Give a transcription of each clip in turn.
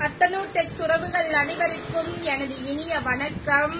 அத்தனூர் டெக்ஸ் உறவுகள் அனைவருக்கும் எனது இனிய வணக்கம்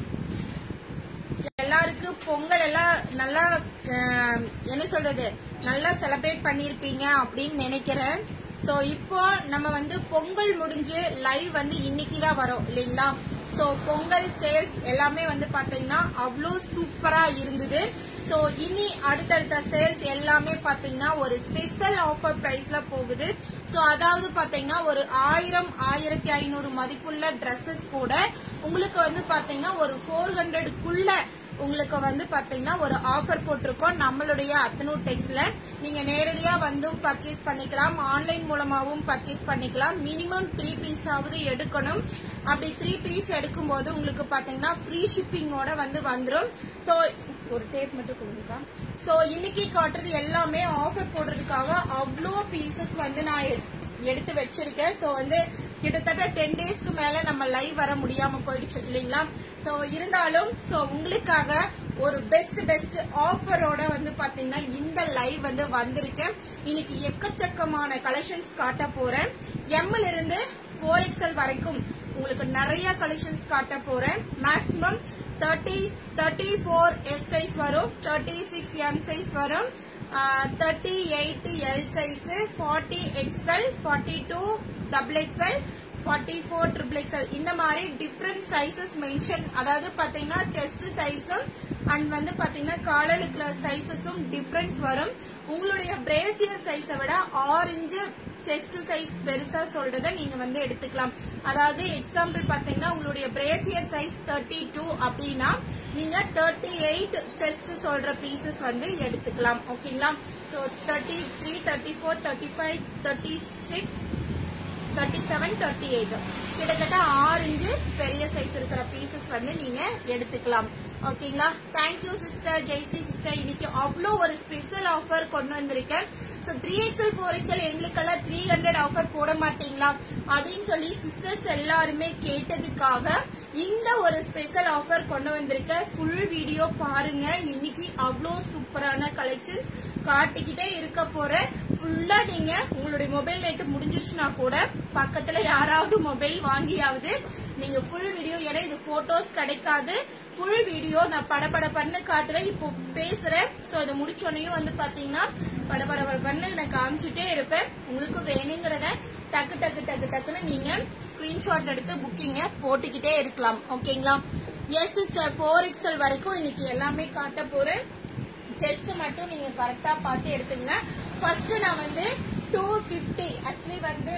எல்லாருக்கும் பொங்கல் எல்லாம் நல்லா அஹ், என்ன சொல்றது நல்லா செலிப்ரேட் பண்ணிருப்பீங்க அப்படின்னு நினைக்கிறேன் சோ இப்போ நம்ம வந்து பொங்கல் முடிஞ்சு லைவ் வந்து இன்னைக்கு தான் வரும் இல்லைங்களா சோ பொங்கல் சேல்ஸ் எல்லாமே வந்து பாத்தீங்கன்னா அவ்வளோ சூப்பரா இருந்தது சோ இனி அடுத்தடுத்த சேல்ஸ் எல்லாமே பாத்தீங்கன்னா ஒரு ஸ்பெஷல் ஆஃபர் பிரைஸ்ல போகுது சோ அதாவது பாத்தீங்கன்னா ஒரு ஆயிரம் ஆயிரத்தி ஐநூறு மதிப்புள்ள Dresses கூட உங்களுக்கு வந்து பாத்தீங்கன்னா ஒரு ஃபோர் ஹண்ட்ரடுக்குள்ள உங்களுக்கு வந்து பாத்தீங்கன்னா ஒரு ஆஃபர் போட்டிருக்கோம் நம்மளுடைய அத்தனூர் டெக்ஸ்ல நீங்க நேரடியா வந்தும் பர்ச்சேஸ் பண்ணிக்கலாம் ஆன்லைன் மூலமாவும் பர்ச்சேஸ் பண்ணிக்கலாம் மினிமம் த்ரீ பீஸ் ஆவது எடுக்கணும் அப்படி த்ரீ பீஸ் எடுக்கும் போது உங்களுக்கு பாத்தீங்கன்னா ஃப்ரீ ஷிப்பிங்கோட வந்து வந்துரும் சோ ஒரு டேப் மட்டும் கொடுங்க சோ இன்னைக்கு காட்டுறது எல்லாமே ஆஃபர் போடுறதுக்காக அவ்வளோ பீசஸ் வந்து நான் எ- எடுத்து வச்சிருக்கேன் சோ வந்து கிட்டத்தட்ட டென் டேஸ்க்கு மேல நம்ம லைவ் வர முடியாம போயிடுச்சு இல்லைங்களா சோ இருந்தாலும் சோ உங்களுக்காக ஒரு பெஸ்ட் பெஸ்ட் ஆஃபரோட வந்து பாத்தீங்கன்னா இந்த லைவ் வந்து வந்திருக்கேன் இன்னைக்கு எக்கச்சக்கமான கலெக்ஷன்ஸ் காட்ட போறேன் எம்ல இருந்து ஃபோர் எக்ஸ்எல் வரைக்கும் உங்களுக்கு நிறைய கலெக்ஷன்ஸ் காட்ட போறேன் maximum thirty thirty four S size வரும் தேர்ட்டி சிக்ஸ் எம் சைஸ் வரும் thirty eight L size forty XL forty two double XL forty four triple XL இந்த மாதிரி டிஃப்ரெண்ட் சைசஸ் மென்ஷன் அதாவது பாத்தீங்கன்னா செஸ்ட் சைஸும் அண்ட் வந்து பாத்தீங்கன்னா காலர் இருக்கிற சைசஸும் டிஃப்ரென்ஸ் வரும் உங்களுடைய பிரேசியர் சைஸை விட ஆரஞ்சு செஸ்ட் சைஸ் பெருசா சொல்றத நீங்க வந்து எடுத்துக்கலாம் அதாவது எக்ஸாம்பிள் பாத்தீங்கன்னா உங்களுடைய பிரேசியர் சைஸ் தேர்ட்டி டூ அப்படின்னா நீங்க தேர்ட்டி எயிட் செஸ்ட் சொல்ற பீசஸ் வந்து எடுத்துக்கலாம் ஓகேங்களா so thirty three thirty four thirty five thirty six thirty seven thirty eight கிட்டத்தட்ட ஆறு இன்ச்சு பெரிய சைஸ் இருக்கிற பீசஸ் வந்து நீங்க எடுத்துக்கலாம் ஓகேங்களா தேங்க்யூ சிஸ்டர் ஜெயஸ்ரீ சிஸ்டர் இன்னைக்கு அவ்வளோ ஒரு ஸ்பெஷல் ஆஃபர் கொண்டு வந்திருக்கேன் so three XL four XL எங்களுக்கெல்லாம் த்ரீ ஹண்ட்ரட் ஆஃபர் போட மாட்டீங்களா அப்படின்னு சொல்லி சிஸ்டர்ஸ் எல்லாருமே கேட்டதுக்காக இந்த ஒரு ஸ்பெஷல் ஆஃபர் கொண்டு வந்திருக்கேன் ஃபுல் வீடியோ பாருங்க இன்னைக்கு அவ்வளோ சூப்பரான கலெக்ஷன்ஸ் காட்டிக்கிட்டே இருக்க போறேன் ஃபுல்லா நீங்க உங்களுடைய மொபைல் நெட் முடிஞ்சிருச்சுன்னா கூட பக்கத்துல யாராவது மொபைல் வாங்கியாவது நீங்க ஃபுல் வீடியோ ஏன்னா இது போட்டோஸ் கிடைக்காது ஃபுல் வீடியோ நான் படபட பண்ணு காட்டுவேன் இப்போ பேசுறேன் சோ இதை முடிச்சோனையும் வந்து பாத்தீங்கன்னா படபட பண்ணு நான் காமிச்சிட்டே இருப்பேன் உங்களுக்கு வேணுங்கிறத டக்கு டக்கு டக்கு டக்குன்னு நீங்க ஸ்கிரீன்ஷாட் எடுத்து புக்கிங்க போட்டுக்கிட்டே இருக்கலாம் ஓகேங்களா எஸ் சிஸ்டர் ஃபோர் எக்ஸல் வரைக்கும் இன்னைக்கு எல்லாமே காட்ட போறேன் செஸ்ட் மட்டும் நீங்க கரெக்டா பார்த்து எடுத்துங்க ஃபர்ஸ்ட் நான் வந்து டூ ஃபிஃப்டி ஆக்சுவலி வந்து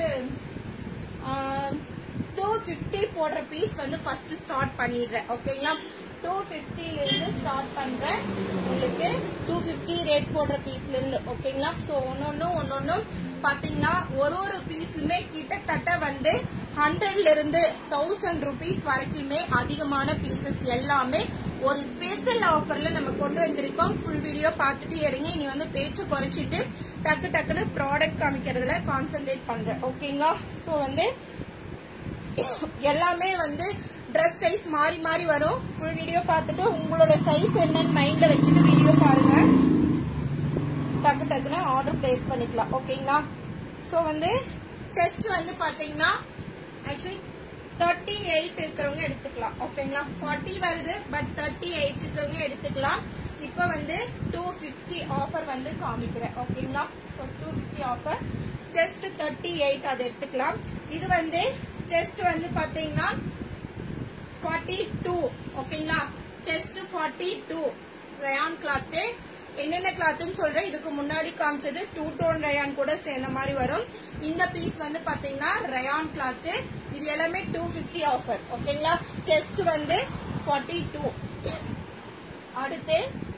டூ ஃபிஃப்டி போடுற பீஸ் வந்து ஃபர்ஸ்ட் ஸ்டார்ட் பண்ணிடுறேன் ஓகேங்களா டூ ஃபிஃப்டில இருந்து ஸ்டார்ட் பண்றேன் உங்களுக்கு டூ ஃபிஃப்டி ரேட் போடுற பீஸ்ல இருந்து ஓகேங்களா ஸோ ஒன்னொன்னு ஒன்னொன்னு பாத்தீங்கன்னா ஒரு ஒரு பீஸுமே கிட்டத்தட்ட வந்து ஹண்ட்ரட்ல இருந்து தௌசண்ட் ருபீஸ் வரைக்குமே அதிகமான பீசஸ் எல்லாமே ஒரு ஸ்பெஷல் ஆஃபர்ல நம்ம கொண்டு வந்திருக்கோம் ஃபுல் வீடியோ பார்த்துட்டு எடுங்க இனி வந்து பேச்சு குறைச்சிட்டு டக்கு டக்குன்னு ப்ராடக்ட் காமிக்கிறதுல கான்சென்ட்ரேட் பண்றேன் ஓகேங்களா ஸோ வந்து எல்லாமே வந்து Dress சைஸ் மாறி மாறி வரும் ஃபுல் வீடியோ பார்த்துட்டு உங்களோட சைஸ் என்னன்னு மைண்ட்ல வச்சுட்டு வீடியோ பாருங்க டக்கு டக்குன்னு ஆர்டர் பிளேஸ் பண்ணிக்கலாம் ஓகேங்களா ஸோ வந்து செஸ்ட் வந்து பாத்தீங்கன்னா ஆக்சுவலி தேர்ட்டி எயிட் இருக்கிறவங்க எடுத்துக்கலாம் ஓகேங்களா ஃபார்ட்டி வருது பட் தேர்ட்டி எயிட் இருக்கிறவங்க எடுத்துக்கலாம் இப்போ வந்து டூ ஃபிஃப்டி ஆஃபர் வந்து காமிக்கிறேன் ஓகேங்களா so two fifty offer just thirty eight அதை எடுத்துக்கலாம் இது வந்து ஜஸ்ட் வந்து பாத்தீங்கன்னா ஃபார்ட்டி டூ ஓகேங்களா chest forty two rayon cloth என்னென்ன கிளாத்துன்னு சொல்றேன் இதுக்கு முன்னாடி காமிச்சது டூ டோன் ரயான் கூட சேர்ந்த மாதிரி வரும் இந்த பீஸ் வந்து பாத்தீங்கன்னா ரயான் கிளாத்து இது எல்லாமே டூ ஃபிஃப்டி ஆஃபர் ஓகேங்களா செஸ்ட் வந்து ஃபார்ட்டி டூ அடுத்து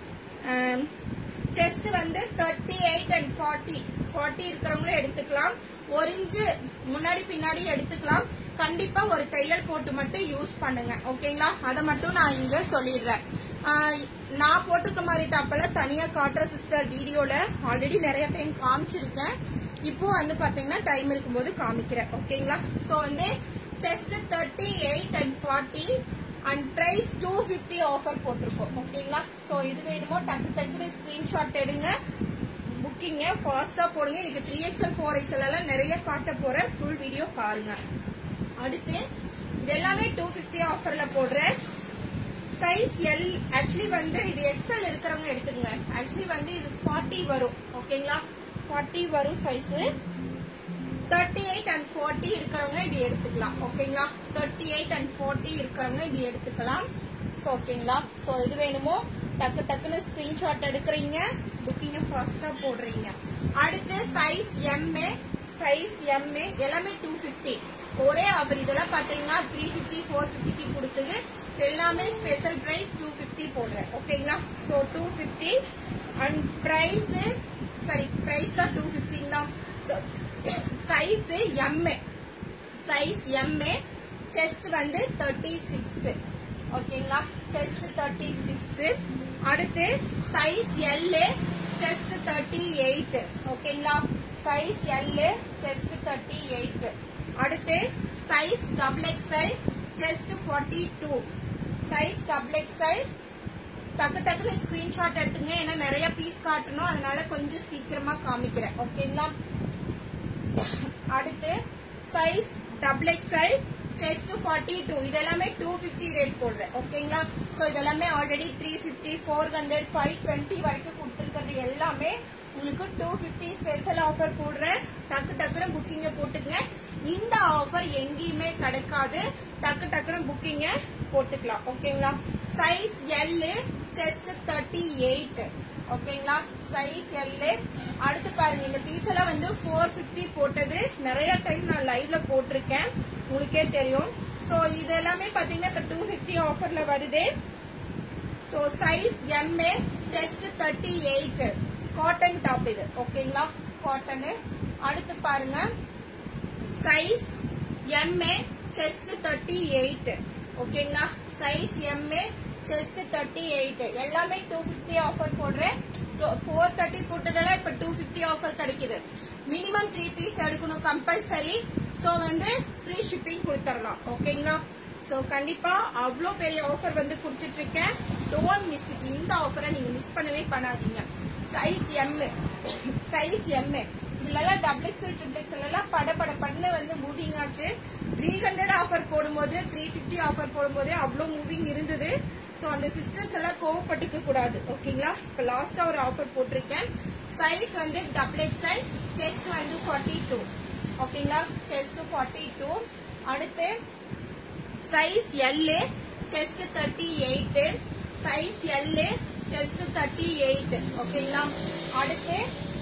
செஸ்ட் வந்து thirty eight and forty forty இருக்கிறவங்களும் எடுத்துக்கலாம் ஒரு இன்ச்சு முன்னாடி பின்னாடி எடுத்துக்கலாம் கண்டிப்பா ஒரு தையல் போட்டு மட்டும் யூஸ் பண்ணுங்க ஓகேங்களா அதை மட்டும் நான் இங்க சொல்லிடுறேன் ஆஹ் நான் போட்டிருக்க மாதிரி டாப்பல தனியா காட்டுற சிஸ்டர் வீடியோல ஆல்ரெடி நிறைய டைம் காமிச்சிருக்கேன் இப்போ வந்து பாத்தீங்கன்னா டைம் இருக்கும்போது காமிக்கிறேன் ஓகேங்களா சோ வந்து chest thirty eight and forty and price two fifty offer போட்டிருக்கோம் ஓகேங்களா ஸோ இது வேணுமோ டக்கு டக்குனு ஸ்கிரீன்ஷாட் எடுங்க புக்கிங்க ஃபாஸ்டா போடுங்க இன்னைக்கு த்ரீ எக்ஸ்எல் ஃபோர் எக்ஸ்எல் எல்லாம் நிறைய காட்ட போறேன் ஃபுல் வீடியோ பாருங்க அடுத்து இது எல்லாமே டூ பிப்டி ஆஃபர்ல போடுறேன் சைஸ் எல் ஆக்சுவலி வந்து இது எக்ஸல் இருக்கிறவங்க எடுத்துக்கங்க ஆக்சுவலி வந்து இது ஃபார்ட்டி வரும் ஓகேங்களா ஃபார்ட்டி வரும் size thirty eight and forty இருக்கிறவங்க இது எடுத்துக்கலாம் ஓகேங்களா தேர்ட்டி எயிட் அண்ட் ஃபார்ட்டி இருக்கிறவங்க இது எடுத்துக்கலாம் ஸோ ஓகேங்களா ஸோ இது வேணுமோ டக்கு டக்குன்னு ஸ்கிரீன்ஷாட் எடுக்கிறீங்க புக்கிங்க ஃபாஸ்டா போடுறீங்க அடுத்து சைஸ் எம்ஏ சைஸ் எம்ஏ எல்லாமே டூ ஃபிஃப்டி ஒரே ஆஃபர் இதெல்லாம் பாத்தீங்கன்னா த்ரீ ஃபிஃப்டி ஃபோர் ஃபிஃப்டிக்கு கொடுத்தது எல்லாமே ஸ்பெஷல் பிரைஸ் டூ ஃபிஃப்டி போடுறேன் ஓகேங்களா so two fifty and price சரி பிரைஸ் தான் டூ ஃபிஃப்டிங்களா size M size M chest வந்து தேர்ட்டி சிக்ஸ் ஓகேங்களா செஸ்ட் தேர்ட்டி சிக்ஸ் அடுத்து size L chest thirty eight ஓகேங்களா size L chest thirty eight அடுத்து size double XL chest forty two size double XL டக்கு டக்குன்னு screenshot எடுத்துங்க ஏன்னா நிறைய பீஸ் காட்டணும் அதனால கொஞ்சம் சீக்கிரமா காமிக்கிறேன் ஓகேங்களா அடுத்து size double XL chest forty two இதெல்லாமே டூ ஃபிஃப்டி ரேட் போடுறேன் ஓகேங்களா ஸோ இதெல்லாமே already three fifty four hundred five twenty வரைக்கும் கொடுத்துருக்கிறது எல்லாமே உங்களுக்கு டூ ஃபிஃப்டி ஸ்பெஷல் ஆஃபர் போடுறேன் டக்கு டக்குன்னு புக்கிங்க போட்டுங்க இந்த ஆஃபர் எங்கேயுமே கிடைக்காது டக்கு டக்குன்னு புக்கிங்க போட்டுக்கலாம் ஓகேங்களா size L chest thirty eight ஓகேங்களா சைஸ் எல் அடுத்து பாருங்க இந்த பீஸ் எல்லாம் வந்து ஃபோர் ஃபிஃப்டி போட்டது நிறைய டைம் நான் லைவ்ல போட்டிருக்கேன் உங்களுக்கே தெரியும் ஸோ இது எல்லாமே பாத்தீங்கன்னா இப்போ டூ ஃபிஃப்டி ஆஃபர்ல வருது so size M chest thirty eight cotton top இது ஓகேங்களா காட்டனு அடுத்து பாருங்க size M chest thirty eight ஓகேங்களா size M chest thirty eight எல்லாமே டூ ஃபிஃப்டி ஆஃபர் போடுறேன் ஃபோர் தேர்ட்டி போட்டதெல்லாம் இப்ப டூ ஃபிஃப்டி ஆஃபர் கிடைக்குது மினிமம் த்ரீ பீஸ் எடுக்கணும் கம்பல்சரி ஸோ வந்து ஃப்ரீ ஷிப்பிங் கொடுத்துடலாம் ஓகேங்களா ஸோ கண்டிப்பா அவ்வளோ பெரிய ஆஃபர் வந்து கொடுத்துட்டு இருக்கேன் டோன்ட் மிஸ் இட் இந்த ஆஃபரை நீங்க மிஸ் பண்ணவே பண்ணாதீங்க சைஸ் எம் சைஸ் எம் இதுலலாம் டபுள் எக்ஸல் ட்ரிபிள் எக்ஸல் எல்லாம் பட பட பண்ணு வந்து மூவிங் ஆச்சு த்ரீ ஹண்ட்ரட் ஆஃபர் போடும்போது த்ரீ ஃபிஃப்டி ஆஃபர் போடும்போது அவ்வளோ மூவிங் இருந்தது ஸோ அந்த சிஸ்டர்ஸ் எல்லாம் கோவப்பட்டுக்க கூடாது ஓகேங்களா இப்போ லாஸ்டா ஒரு ஆஃபர் போட்டிருக்கேன் சைஸ் வந்து டபுள் எக்ஸல் செஸ்ட் வந்து ஃபார்ட்டி டூ ஓகேங்களா செஸ்ட் ஃபார்ட்டி டூ அடுத்து size L chest thirty eight size L chest thirty eight ஓகேங்களா அடுத்து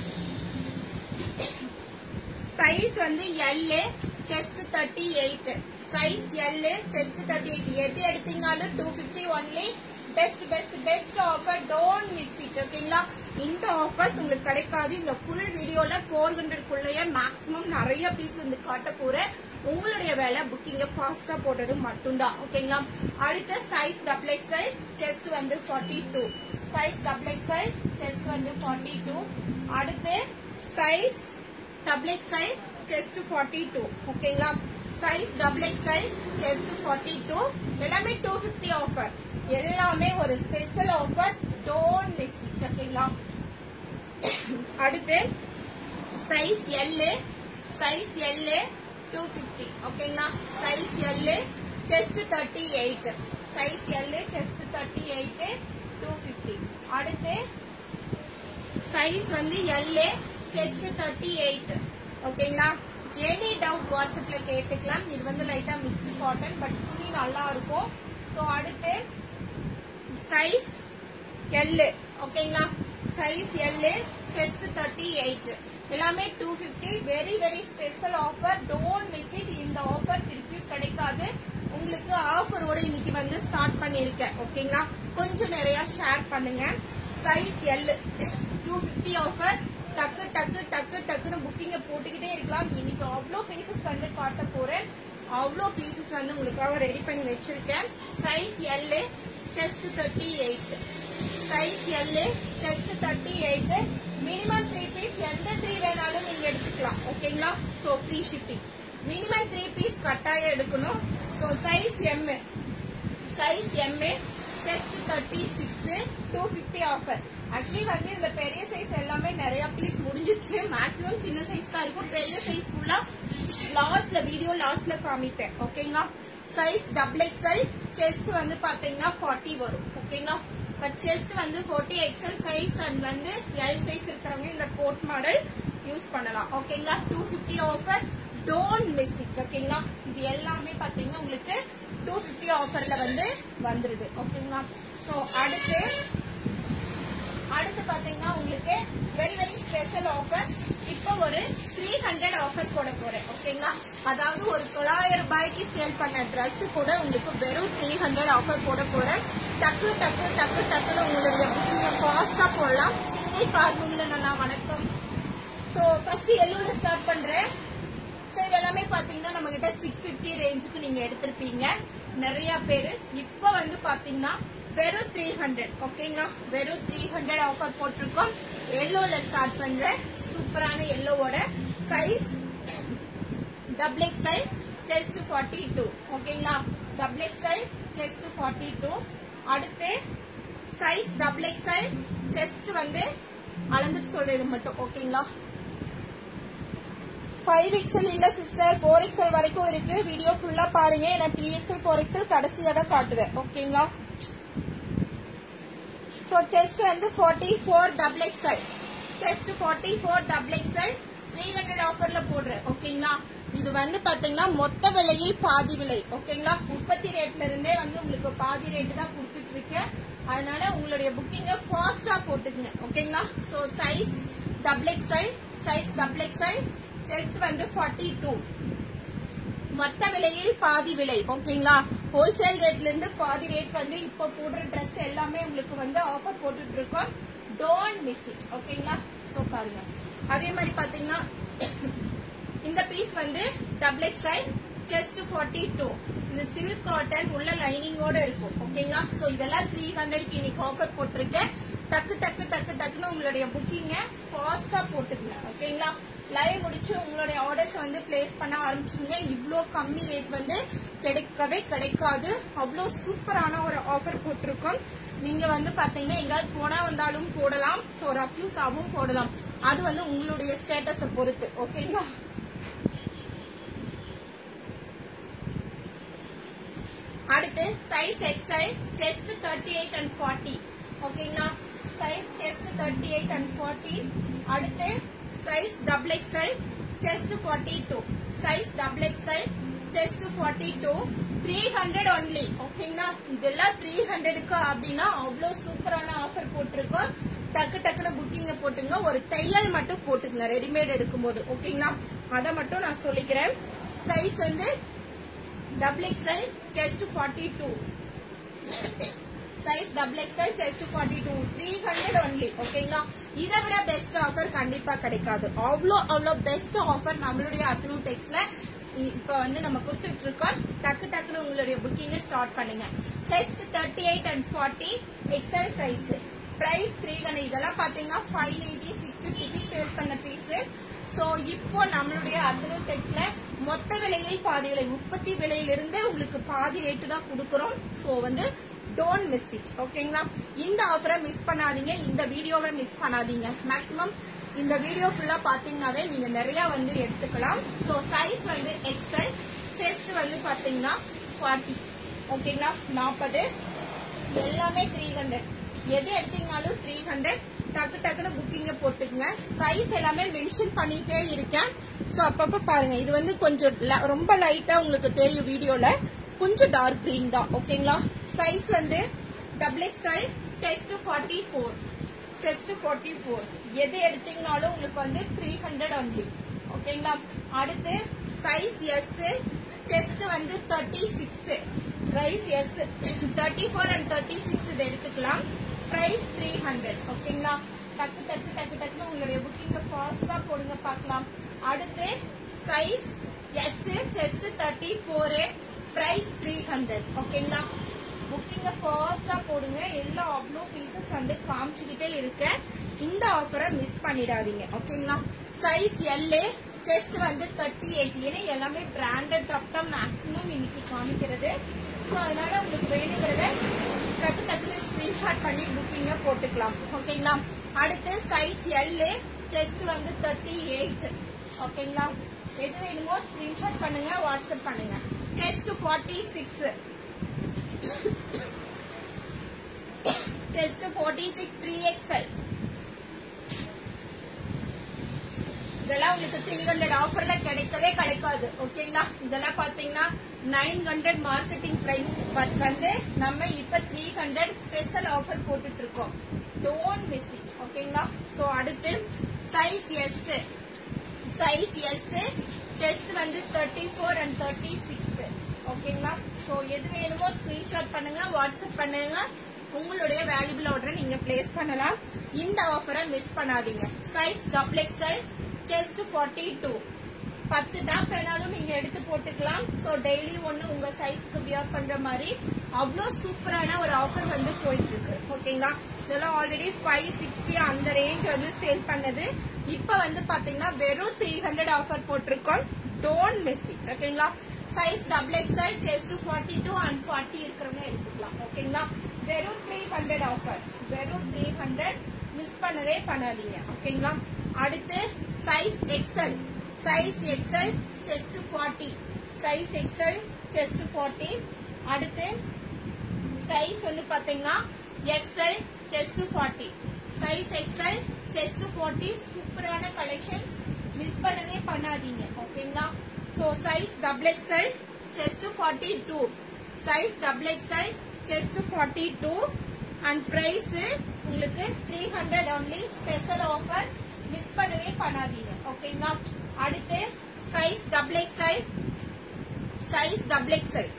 சைஸ் வந்து L chest thirty eight size L chest thirty eight எது எடுத்தீங்கனாலும் two fifty only best best best offer don't miss it ஓகேங்களா இந்த offers உங்களுக்கு கிடைக்காது இந்த ஃபுல் வீடியோல ஃபோர் ஹண்ட்ரட் குள்ளேயே மேக்ஸிமம் நிறைய பீஸ் வந்து காட்ட போறேன் உங்களுடைய வேலை புக்கிங்க ஃபாஸ்டா போடுறது மட்டும்தான் ஓகேங்களா அடுத்து சைஸ் டபுள் எக்ஸ்எல் செஸ்ட் வந்து forty two size double XL chest வந்து ஃபார்ட்டி டூ அடுத்து size double XL chest forty two ஓகேங்களா size double XL chest forty two எல்லாமே டூ ஃபிஃப்டி ஆஃபர் எல்லாமே ஒரு special offer don't miss it ஓகேங்களா அடுத்து size L size L two fifty ஓகேங்களா size L chest thirty eight size L chest thirty eight two fifty அடுத்து size வந்து L chest thirty eight ஓகேங்களா any doubt வாட்ஸ்அப்ல கேட்டுக்கலாம் இது வந்து லைட்டா மிக்ஸ்டு காட்டன் பட் துணி நல்லா இருக்கும் ஸோ அடுத்து சைஸ் எல் ஓகேங்களா size L chest thirty eight எல்லாமே two fifty very very special offer don't miss it இந்த ஆஃபர் திருப்பியும் கிடைக்காது உங்களுக்கு ஆஃபரோட இன்னைக்கு வந்து ஸ்டார்ட் பண்ணியிருக்கேன் ஓகேங்களா கொஞ்சம் நிறைய ஷேர் பண்ணுங்க size L two fifty offer டக்கு டக்கு டக்கு டக்குன்னு புக்கிங்க போட்டுக்கிட்டே இருக்கலாம் இன்னைக்கு அவ்வளோ பீசஸ் வந்து காட்ட போறேன் அவ்வளோ பீசஸ் வந்து உங்களுக்காக ரெடி பண்ணி வச்சிருக்கேன் size L chest thirty eight size L chest thirty eight minimum three piece எந்த த்ரீ வேணாலும் நீங்க எடுத்துக்கலாம் ஓகேங்களா so free shipping minimum three piece கட்டாயம் எடுக்கணும் so size M size M chest thirty six two fifty offer actually வந்து இதுல பெரிய சைஸ் எல்லாமே நிறைய பீஸ் முடிஞ்சிருச்சு மேக்ஸிமம் சின்ன சைஸ் தான் இருக்கும் பெரிய சைஸ் ஃபுல்லா லாஸ்ட்ல வீடியோ லாஸ்ட்ல காமிப்பேன் ஓகேங்களா சைஸ் டபுள் எக்ஸ்எல் செஸ்ட் வந்து பாத்தீங்கன்னா 40 வரும் ஓகேங்களா பட் செஸ்ட் வந்து 40 எக்ஸ்எல் சைஸ் அண்ட் வந்து எல் சைஸ் இருக்கிறவங்க இந்த கோட் மாடல் யூஸ் பண்ணலாம் ஓகேங்களா two fifty offer don't miss it ஓகேங்களா இது எல்லாமே பாத்தீங்கன்னா உங்களுக்கு டூ ஃபிஃப்டி ஆஃபர்ல வந்து வந்துருது ஓகேங்களா ஸோ அடுத்து அடுத்து பாத்தீங்கன்னா உங்களுக்கு வெரி வெரி ஸ்பெஷல் ஆஃபர் இப்போ ஒரு த்ரீ ஹண்ட்ரட் ஆஃபர் போட போறேன் ஓகேங்களா அதாவது ஒரு தொள்ளாயிரம் ரூபாய்க்கு சேல் பண்ண Dress கூட உங்களுக்கு வெறும் த்ரீ ஹண்ட்ரட் ஆஃபர் போட போறேன் டக்கு டக்கு டக்கு டக்குன்னு உங்களுடைய புக்கிங்க ஃபாஸ்டா போடலாம் சிங்கிள் கார்னூன்ல நல்லா வணக்கம் ஸோ ஃபர்ஸ்ட் எல்லோட ஸ்டார்ட் பண்றேன் ஸோ இதெல்லாமே பாத்தீங்கன்னா நம்ம கிட்ட சிக்ஸ் பிப்டி ரேஞ்சுக்கு நீங்க எடுத்திருப்பீங்க நிறைய பேரு இப்போ வந்து பாத்தீங்கன்னா வெறும் த்ரீ ஹண்ட்ரட் ஓகேங்களா வெறும் த்ரீ ஹண்ட்ரட் ஆஃபர் போட்டிருக்கோம் எல்லோல ஸ்டார்ட் பண்றேன் சூப்பரான எல்லோவோட size double XL chest forty two ஓகேங்களா double XL chest forty two அடுத்து சைஸ் டபுள் எக்ஸ்ஐ செஸ்ட் வந்து அளந்துட்டு சொல்றது மட்டும் ஓகேங்களா ஃபைவ் எக்ஸல் இல்ல சிஸ்டர் ஃபோர் எக்ஸல் வரைக்கும் இருக்கு வீடியோ ஃபுல்லா பாருங்க நான் த்ரீ எக்ஸல் ஃபோர் எக்ஸல் கடைசியா தான் காட்டுவேன் ஓகேங்களா ஸோ செஸ்ட் வந்து forty four double XL chest forty four double XL three hundred ஆஃபர்ல போடுறேன் ஓகேங்களா இது வந்து பாத்தீங்கன்னா மொத்த விலையில் பாதி விலை ஓகேங்களா உற்பத்தி ரேட்ல இருந்தே வந்து உங்களுக்கு பாதி ரேட் தான் கொடுத்துட்டு இருக்கேன் அதனால உங்களுடைய புக்கிங்க ஃபாஸ்டா போட்டுக்குங்க ஓகேங்களா so size double XL size double XL chest வந்து ஃபார்ட்டி டூ மொத்த விலையில் பாதி விலை ஓகேங்களா ஹோல்சேல் ரேட்ல இருந்து பாதி ரேட் வந்து இப்போ போடுற Dress எல்லாமே உங்களுக்கு வந்து ஆஃபர் போட்டுட்டு இருக்கோம் டோன்ட் மிஸ் இட் ஓகேங்களா சோ பாருங்க அதே மாதிரி பாத்தீங்கன்னா இந்த பீஸ் வந்து double XL chest forty two இது சில்க் காட்டன் உள்ள லைனிங்கோட இருக்கும் ஓகேங்களா சோ இதெல்லாம் த்ரீ ஹண்ட்ரட்க்கு இன்னைக்கு ஆஃபர் போட்டிருக்கேன் டக்கு டக்கு டக்கு டக்குன்னு உங்களுடைய புக்கிங்க ஃபாஸ்டா போட்டுக்கங்க ஓகேங்களா லைவ் முடிச்சு உங்களுடைய ஆர்டர்ஸ் வந்து பிளேஸ் பண்ண ஆரம்பிச்சுங்க இவ்வளோ கம்மி ரேட் வந்து கிடைக்கவே கிடைக்காது அவ்வளோ சூப்பரான ஒரு ஆஃபர் போட்டிருக்கோம் நீங்க வந்து பாத்தீங்கன்னா எங்காவது போனா வந்தாலும் போடலாம் ஸோ ரஃப்யூஸாவும் போடலாம் அது வந்து உங்களுடைய ஸ்டேட்டஸை பொறுத்து ஓகேங்களா அடுத்து size XL chest thirty eight and forty ஓகேங்களா size chest thirty eight and forty அடுத்து size double XL chest forty two size double XL chest forty two three hundred only ஓகேங்களா இதெல்லாம் த்ரீ ஹண்ட்ரடுக்கு அப்படின்னா அவ்வளோ சூப்பரான ஆஃபர் போட்டிருக்கோம் டக்கு டக்குன்னு புக்கிங்க போட்டுங்க ஒரு தையல் மட்டும் போட்டுங்க ரெடிமேட் எடுக்கும்போது ஓகேங்களா அதை மட்டும் நான் சொல்லிக்கிறேன் சைஸ் வந்து double XL chest forty two size double XL chest forty two three hundred only ஓகேங்களா இதை விட பெஸ்ட் ஆஃபர் கண்டிப்பா கிடைக்காது அவ்வளோ அவ்வளோ பெஸ்ட் ஆஃபர் நம்மளுடைய அத்னூ டெக்ஸ்ல இப்ப வந்து நம்ம கொடுத்துட்டு இருக்கோம் டக்கு டக்குன்னு உங்களுடைய புக்கிங்க ஸ்டார்ட் பண்ணுங்க chest thirty eight and forty XL size price three hundred இதெல்லாம் பாத்தீங்கன்னா ஃபைவ் எயிட்டி சிக்ஸ் ஃபிஃப்டிக்கு சேல் பண்ண பீஸ் சோ இப்போ நம்மளுடைய அத்னூ டெக்ல மொத்த விலையில் பாதி விலை உற்பத்தி விலையிலிருந்து உங்களுக்கு பாதி ரேட்டு தான் கொடுக்குறோம் சோ வந்து டோன்ட் மிஸ் இட் ஓகேங்களா இந்த ஆஃபரை மிஸ் பண்ணாதீங்க இந்த வீடியோவை மிஸ் பண்ணாதீங்க மேக்ஸிமம் இந்த வீடியோ ஃபுல்லா பாத்தீங்கன்னாவே நீங்க நிறைய வந்து எடுத்துக்கலாம் ஸோ சைஸ் வந்து எக்ஸ்எல் செஸ்ட் வந்து பாத்தீங்கன்னா ஃபார்ட்டி ஓகேங்களா நாற்பது எல்லாமே த்ரீ ஹண்ட்ரட் எது எடுத்தீங்கனாலும் த்ரீ ஹண்ட்ரட் டக்கு டக்குன்னு புக்கிங்க போட்டுக்குங்க சைஸ் எல்லாமே மென்ஷன் பண்ணிட்டே இருக்கேன் ஸோ அப்பப்ப பாருங்க இது வந்து கொஞ்சம் ல- ரொம்ப லைட்டா உங்களுக்கு தெரியும் வீடியோல கொஞ்சம் டார்க் கிரீன் தான் ஓகேங்களா சைஸ் வந்து double XL chest forty four chest forty four எது எடுத்தீங்கனாலும் உங்களுக்கு வந்து த்ரீ ஹண்ட்ரட் ஒன்லி ஓகேங்களா அடுத்து சைஸ் எஸ் செஸ்ட் வந்து thirty six price S thirty four and thirty six இது எடுத்துக்கலாம் பிரைஸ் த்ரீ ஹண்ட்ரட் ஓகேங்களா டக்கு டக்கு டக்கு டக்குன்னு உங்களுடைய புக்கிங்க ஃபாஸ்டா போடுங்க பார்க்கலாம் அடுத்து size S chest thirty four price three hundred ஓகேங்களா புக்கிங்க ஃபாஸ்டா போடுங்க எல்லா அவ்வளோ பீசஸ் வந்து காமிச்சுக்கிட்டே இருக்கேன் இந்த ஆஃபரை மிஸ் பண்ணிடாதீங்க ஓகேங்களா சைஸ் எல்லு செஸ்ட் வந்து தேர்ட்டி எயிட் ஏன்னா எல்லாமே பிராண்டட் டாப் தான் மேக்ஸிமம் இன்னைக்கு காமிக்கிறது ஸோ அதனால உங்களுக்கு வேணுங்கிறத டக்கு டக்குனு ஸ்கிரீன்ஷாட் பண்ணி புக்கிங்க போட்டுக்கலாம் ஓகேங்களா அடுத்து சைஸ் எல்லு செஸ்ட் வந்து தேர்ட்டி எயிட் ஓகேங்களா எது வேணுமோ ஸ்கிரீன்ஷாட் பண்ணுங்க வாட்ஸ்அப் பண்ணுங்க chest forty six chest forty six three XL இதெல்லாம் உங்களுக்கு த்ரீ ஹண்ட்ரட் ஆஃபர்ல கிடைக்கவே கிடைக்காது ஓகேங்களா இதெல்லாம் பாத்தீங்கன்னா nine hundred marketing price but வந்து நம்ம இப்ப த்ரீ ஹண்ட்ரட் ஸ்பெஷல் ஆஃபர் போட்டுட்டு இருக்கோம் டோன்ட் மிஸ் இட் ஓகேங்களா சோ அடுத்து size S size S chest வந்து thirty four and thirty six ஓகேங்களா சோ எது வேணுமோ ஸ்கிரீன்ஷாட் பண்ணுங்க வாட்ஸ்அப் பண்ணுங்க உங்களுடைய வேல்யூபிள் ஆர்டரை நீங்க பிளேஸ் பண்ணலாம் இந்த ஆஃபரை மிஸ் பண்ணாதீங்க size double XL chest forty two பத்து டாப் வேணாலும் நீங்க எடுத்து போட்டுக்கலாம் ஸோ டெய்லி ஒன்று உங்க சைஸ்க்கு வியர் பண்ற மாதிரி அவ்வளோ சூப்பரான ஒரு ஆஃபர் வந்து போயிட்டு இருக்கு ஓகேங்களா இதெல்லாம் ஆல்ரெடி ஃபைவ் சிக்ஸ்டி அந்த ரேஞ்ச் வந்து சேல் பண்ணது இப்போ வந்து பாத்தீங்கன்னா வெறும் த்ரீ ஹண்ட்ரட் ஆஃபர் போட்டிருக்கோம் டோன்ட் மிஸ் இட் ஓகேங்களா size double XL chest forty two and forty இருக்கிறவங்க எடுத்துக்கலாம் ஓகேங்களா வெறும் த்ரீ ஹண்ட்ரட் ஆஃபர் வெறும் த்ரீ ஹண்ட்ரட் மிஸ் பண்ணவே பண்ணாதீங்க ஓகேங்களா அடுத்து size XL size XL chest forty size XL chest forty அடுத்து சைஸ் வந்து பாத்தீங்கன்னா XL chest forty size XL chest forty சூப்பரான கலெக்ஷன்ஸ் மிஸ் பண்ணவே பண்ணாதீங்க ஓகேங்களா so size double XL chest forty two size double XL chest forty two and price உங்களுக்கு three hundred only special offer miss பண்ணவே பண்ணாதீங்க ஓகேங்களா அடுத்து size double XL size double XL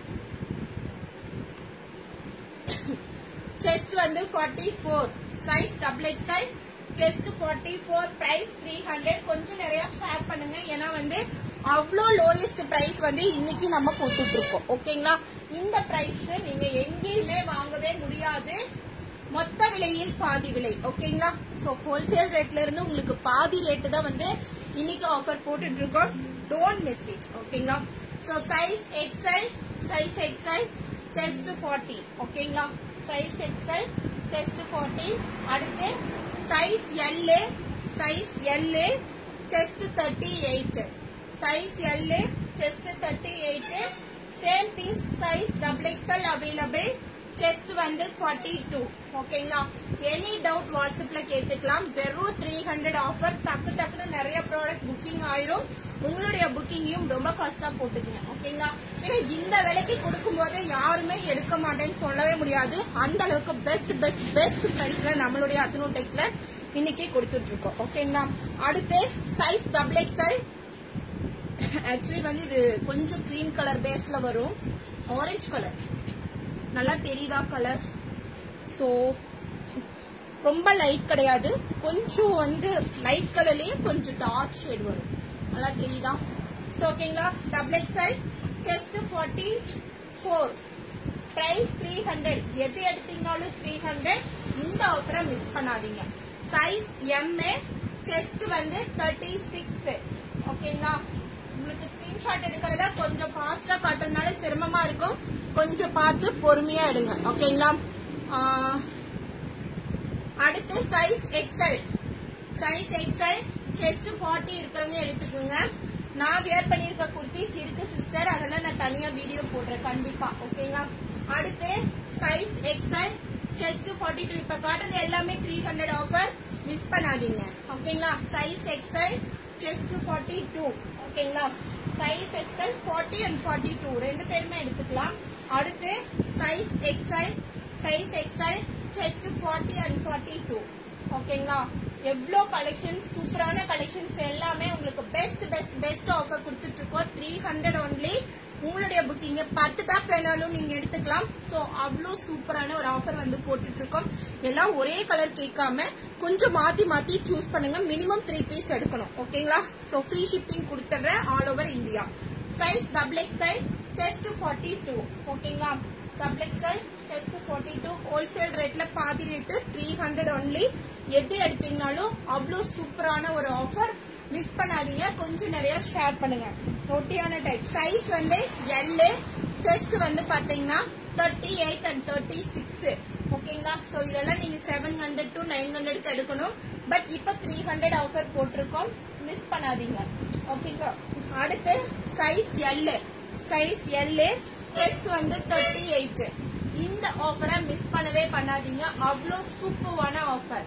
chest வந்து forty four size double XL chest forty four price three hundred கொஞ்சம் நிறைய share பண்ணுங்க ஏன்னா வந்து அவ்வளோ லோயஸ்ட் பிரைஸ் வந்து இன்னைக்கு நம்ம போட்டுட்டு இருக்கோம் ஓகேங்களா இந்த பிரைஸ்க்கு நீங்க எங்கேயுமே வாங்கவே முடியாது மொத்த விலையில் பாதி விலை ஓகேங்களா ஸோ ஹோல்சேல் ரேட்ல இருந்து உங்களுக்கு பாதி ரேட்டு தான் வந்து இன்னைக்கு ஆஃபர் போட்டுட்டு இருக்கோம் டோன்ட் மிஸ் இட் ஓகேங்களா so size XL size XL chest forty ஓகேங்களா சைஸ் எக்ஸ்எல் செஸ்ட் ஃபார்ட்டி அடுத்து size L size L chest thirty eight size L chest thirty eight same piece size double XL available chest வந்து forty two ஓகேங்களா any doubt வாட்ஸ்அப்ல கேட்டுக்கலாம் வெறும் three hundred offer டக்கு டக்குன்னு நிறைய ப்ராடக்ட் புக்கிங் ஆயிரும் உங்களுடைய புக்கிங்கையும் ரொம்ப ஃபாஸ்டா போட்டுக்கங்க ஓகேங்களா ஏன்னா இந்த விலைக்கு கொடுக்கும் போது யாருமே எடுக்க மாட்டேன்னு சொல்லவே முடியாது அந்த அளவுக்கு பெஸ்ட் பெஸ்ட் பெஸ்ட் பிரைஸ்ல நம்மளுடைய அத்தனூ டெக்ஸ்ல இன்னைக்கு கொடுத்துட்டு இருக்கோம் ஓகேங்களா அடுத்து சைஸ் டபுள் எக்ஸ்எல் ஆக்சுவலி வந்து இது கொஞ்சம் கிரீம் கலர் பேஸ்ல வரும் ஆரஞ்சு கலர் நல்லா தெரியுதா கலர் ஸோ ரொம்ப லைட் கிடையாது கொஞ்சம் வந்து லைட் கலர்லயே கொஞ்சம் டார்க் ஷேட் வரும் நல்லா தெரியுதா ஸோ ஓகேங்களா double XL chest forty four price three hundred எது எடுத்தீங்கனாலும் த்ரீ ஹண்ட்ரட் இந்த ஆஃபரை மிஸ் பண்ணாதீங்க சைஸ் எம்ஏ செஸ்ட் வந்து தேர்ட்டி சிக்ஸ் ஓகேங்களா உங்களுக்கு ஸ்கிரீன்ஷாட் எடுக்கிறதா கொஞ்சம் ஃபாஸ்டா காட்டுறதுனால சிரமமா இருக்கும் கொஞ்சம் பார்த்து பொறுமையா எடுங்க ஓகேங்களா ஆஹ், அடுத்து size XL size XL chest forty இருக்கிறவங்க எடுத்துக்கோங்க நான் வியர் பண்ணியிருக்க குர்த்திஸ் இருக்கு சிஸ்டர் அதெல்லாம் நான் தனியா வீடியோ போடுறேன் கண்டிப்பா ஓகேங்களா அடுத்து size XL chest forty two இப்ப காட்டுறது எல்லாமே த்ரீ ஹண்ட்ரட் ஆஃபர் மிஸ் பண்ணாதீங்க ஓகேங்களா size XL chest forty two ஓகேங்களா size XL forty and forty two ரெண்டு பேருமே எடுத்துக்கலாம் அடுத்து size XL size XL chest forty and forty two ஓகேங்களா எவ்வளோ கலெக்ஷன்ஸ் சூப்பரான கலெக்ஷன்ஸ் எல்லாமே உங்களுக்கு பெஸ்ட் பெஸ்ட் பெஸ்ட் ஆஃபர் கொடுத்துட்டு இருக்கோம் த்ரீ ஹண்ட்ரட் ஒன்லி உங்களுடைய புக்கிங் பத்து டாப் வேணாலும் நீங்க எடுத்துக்கலாம் ஸோ அவ்வளோ சூப்பரான ஒரு ஆஃபர் வந்து போட்டுட்டு இருக்கோம் எல்லாம் ஒரே கலர் கேட்காம கொஞ்சம் மாத்தி மாத்தி சூஸ் பண்ணுங்க மினிமம் த்ரீ பீஸ் எடுக்கணும் ஓகேங்களா ஸோ ஃப்ரீ ஷிப்பிங் கொடுத்துட்றேன் all over India size double XL chest forty two ஓகேங்களா double XL chest forty two wholesale ரேட்ல பாதி ரேட்டு த்ரீ ஹண்ட்ரட் ஒன்லி எது எடுத்தீங்கனாலும் அவ்வளோ சூப்பரான ஒரு ஆஃபர் மிஸ் பண்ணாதீங்க கொஞ்சம் நிறைய ஷேர் பண்ணுங்க ஒட்டியான டைப் சைஸ் வந்து எல்லு செஸ்ட் வந்து பாத்தீங்கன்னா thirty eight and thirty six ஓகேங்களா ஸோ இதெல்லாம் நீங்க செவன் ஹண்ட்ரட் டு நைன் ஹண்ட்ரட்க்கு எடுக்கணும் பட் இப்போ த்ரீ ஹண்ட்ரட் ஆஃபர் போட்டிருக்கோம் மிஸ் பண்ணாதீங்க ஓகேங்களா அடுத்து size L size L chest வந்து தேர்ட்டி எயிட் இந்த ஆஃபரை மிஸ் பண்ணவே பண்ணாதீங்க அவ்வளோ சூப்பரான ஆஃபர்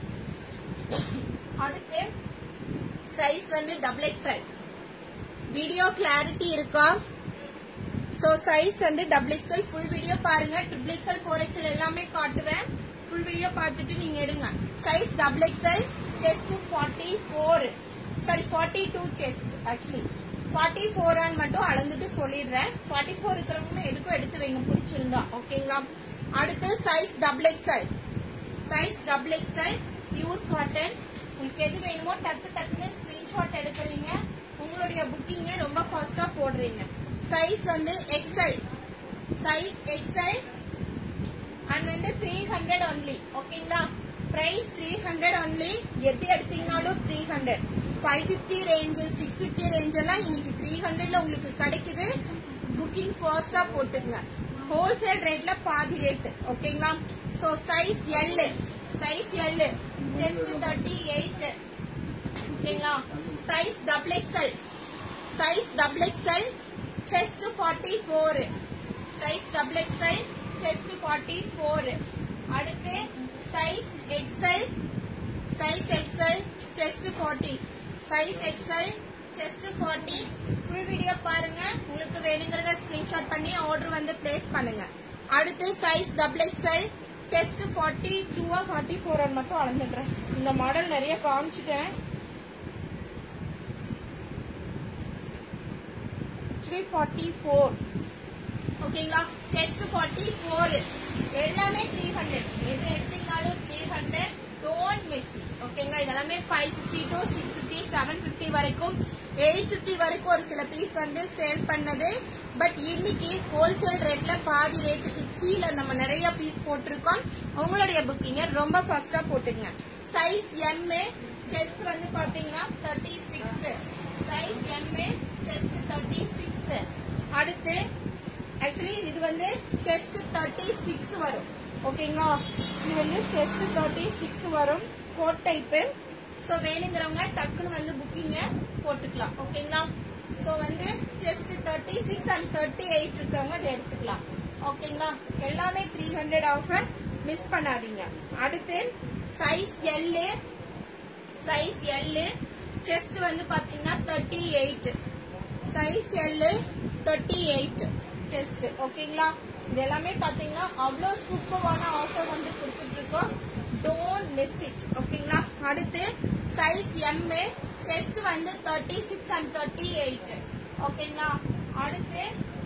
அடுத்து சைஸ் வந்து டபுள் எக்ஸ்எல் வீடியோ கிளாரிட்டி இருக்கா சோ சைஸ் வந்து டபுள் எக்ஸ்எல் ஃபுல் வீடியோ பாருங்க ட்ரிபிள் எக்ஸ்எல் ஃபோர் எக்ஸ்எல் எல்லாமே காட்டுவேன் ஃபுல் வீடியோ பார்த்துட்டு நீங்க எடுங்க size double XL chest forty four sorry forty two chest actually forty ஃபோரான்னு மட்டும் அளந்துட்டு சொல்லிடுறேன் ஃபார்ட்டி ஃபோர் இருக்கிறவங்க எதுக்கும் எடுத்து வைங்க பிடிச்சிருந்தா ஓகேங்களா அடுத்து size double XL size double XL pure cotton உங்களுக்கு எது வேணுமோ டக்கு டக்குன்னு ஸ்கிரீன்ஷாட் எடுக்கிறீங்க உங்களுடைய புக்கிங்க ரொம்ப ஃபாஸ்டா போடுறீங்க சைஸ் வந்து எக்ஸ்எல் சைஸ் எக்ஸ்எல் அண்ட் வந்து த்ரீ ஹண்ட்ரட் ஒன்லி ஓகேங்களா பிரைஸ் த்ரீ ஹண்ட்ரட் ஒன்லி எது எடுத்தீங்கனாலும் three hundred five fifty range six fifty range எல்லாம் இன்னைக்கு த்ரீ ஹண்ட்ரட்ல உங்களுக்கு கிடைக்குது புக்கிங் ஃபாஸ்டா போட்டுங்க ஹோல்சேல் ரேட்ல பாதி ரேட் ஓகேங்களா so size L size L just thirty eight ஓகேங்களா size double XL size double XL chest forty four size double XL chest forty four அடுத்து size XL size XL chest forty size XL chest forty full video பாருங்க உங்களுக்கு வேணுங்கிறத screenshot பண்ணி order வந்து place பண்ணுங்க அடுத்து size double XL chest forty டூவா forty four மட்டும் அளந்துடுறேன் இந்த மாடல் நிறைய காமிச்சிட்டேன் ஆக்சுவலி ஃபார்ட்டி ஃபோர் ஓகேங்களா செஸ்ட் ஃபார்ட்டி ஃபோர் எல்லாமே த்ரீ ஹண்ட்ரட் எது எடுத்தீங்கனாலும் three hundred don't miss it ஓகேங்களா இதெல்லாமே five fifty to six fifty seven fifty வரைக்கும் எயிட் ஃபிஃப்டி வரைக்கும் ஒரு சில பீஸ் வந்து சேல் பண்ணது பட் இன்னைக்கு ஹோல்சேல் ரேட்ல பாதி ரேட்டுக்கு கீழே நம்ம நிறைய பீஸ் போட்டிருக்கோம் உங்களுடைய புக்கிங்க ரொம்ப ஃபர்ஸ்டா போட்டுங்க சைஸ் எம்ஏ செஸ்ட் வந்து பாத்தீங்கன்னா thirty six size M chest thirty six அடுத்து ஆக்சுவலி இது வந்து செஸ்ட் தேர்ட்டி சிக்ஸ் வரும் ஓகேங்களா இது வந்து செஸ்ட் தேர்ட்டி சிக்ஸ் வரும் கோட் டைப்பு ஸோ வேணுங்கிறவங்க டக்குன்னு வந்து புக்கிங்க போட்டுக்கலாம் ஓகேங்களா ஸோ வந்து chest thirty six and thirty eight இருக்கவங்க அதை எடுத்துக்கலாம் ஓகேங்களா எல்லாமே த்ரீ ஹண்ட்ரட் ஆஃபர் மிஸ் பண்ணாதீங்க அடுத்து size L size L chest வந்து பாத்தீங்கன்னா thirty eight size L thirty eight chest ஓகேங்களா இது எல்லாமே பாத்தீங்கன்னா அவ்வளோ சூப்பரான ஆஃபர் வந்து கொடுத்துட்டு இருக்கோம் டோன்ட் மிஸ் இட் ஓகேங்களா அடுத்து சைஸ் எம்ஏ செஸ்ட் வந்து thirty six and thirty eight ஓகேங்களா அடுத்து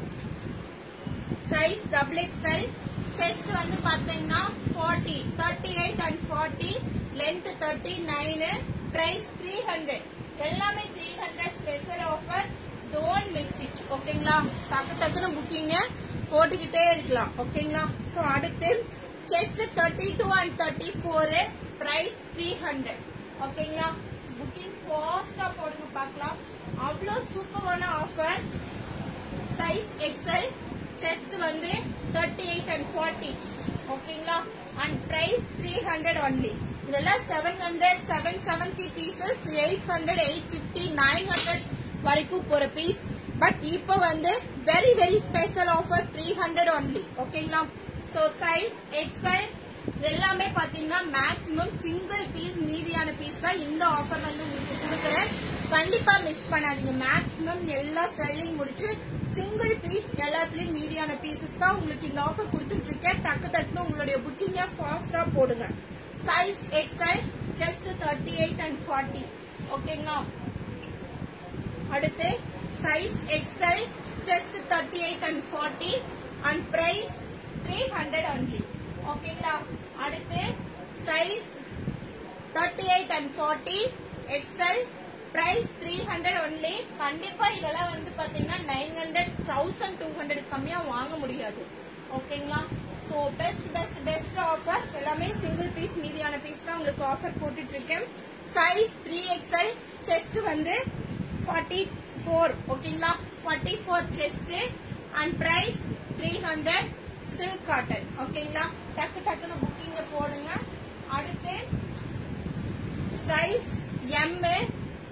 சைஸ் டபுள் எக்ஸ்எல் செஸ்ட் வந்து பாத்தீங்கன்னா forty thirty eight and forty length thirty nine price three hundred எல்லாமே three hundred special offer don't miss it ஓகேங்களா டக்கு டக்குன்னு புக்கிங்க போட்டுக்கிட்டே இருக்கலாம் ஓகேங்களா ஸோ அடுத்து chest thirty two and thirty four price three hundred ஓகேங்களா புக்கிங் ஃபாஸ்டா போடுங்க பார்க்கலாம் அவ்வளோ சூப்பரான ஆஃபர் சைஸ் எக்ஸல் செஸ்ட் வந்து தேர்ட்டி எயிட் அண்ட் ஃபார்ட்டி ஓகேங்களா and price three hundred only இதெல்லாம் seven hundred seven seventy pieces eight hundred eight fifty nine hundred வரைக்கும் போற பீஸ் பட் இப்போ வந்து very very special offer three hundred only ஓகேங்களா so size XL எல்லாமே பாத்தீங்கன்னா maximum single piece மீதியான piece தான் இந்த ஆஃபர் வந்து உங்களுக்கு கொடுக்குறேன் கண்டிப்பா மிஸ் பண்ணாதீங்க மேக்ஸிமம் எல்லா செல்லிங் முடிச்சு சிங்கிள் பீஸ் எல்லாத்துலயும் மீதியான பீசஸ் தான் உங்களுக்கு இந்த ஆஃபர் கொடுத்துட்டு இருக்கேன் டக்கு டக்குன்னு உங்களுடைய புக்கிங்க ஃபாஸ்டா போடுங்க size XL just thirty eight and forty ஓகேங்களா அடுத்து size XL just thirty eight and forty and price three hundred only ஓகேங்களா அடுத்து size thirty eight and forty XL price three hundred only கண்டிப்பா இதெல்லாம் வந்து பாத்தீங்கன்னா nine hundred thousand two hundred கம்மியா வாங்க முடியாது ஓகேங்களா so best best best offer எல்லாமே சிங்கிள் பீஸ் மீதியான பீஸ் தான் உங்களுக்கு ஆஃபர் போட்டுட்டு இருக்கேன் சைஸ் த்ரீ எக்ஸ்எல் செஸ்ட் வந்து ஃபார்ட்டி ஃபோர் ஓகேங்களா forty four chest and price three hundred silk cotton ஓகேங்களா டக்கு டக்குன்னு புக்கிங்க போடுங்க அடுத்து சைஸ் எம்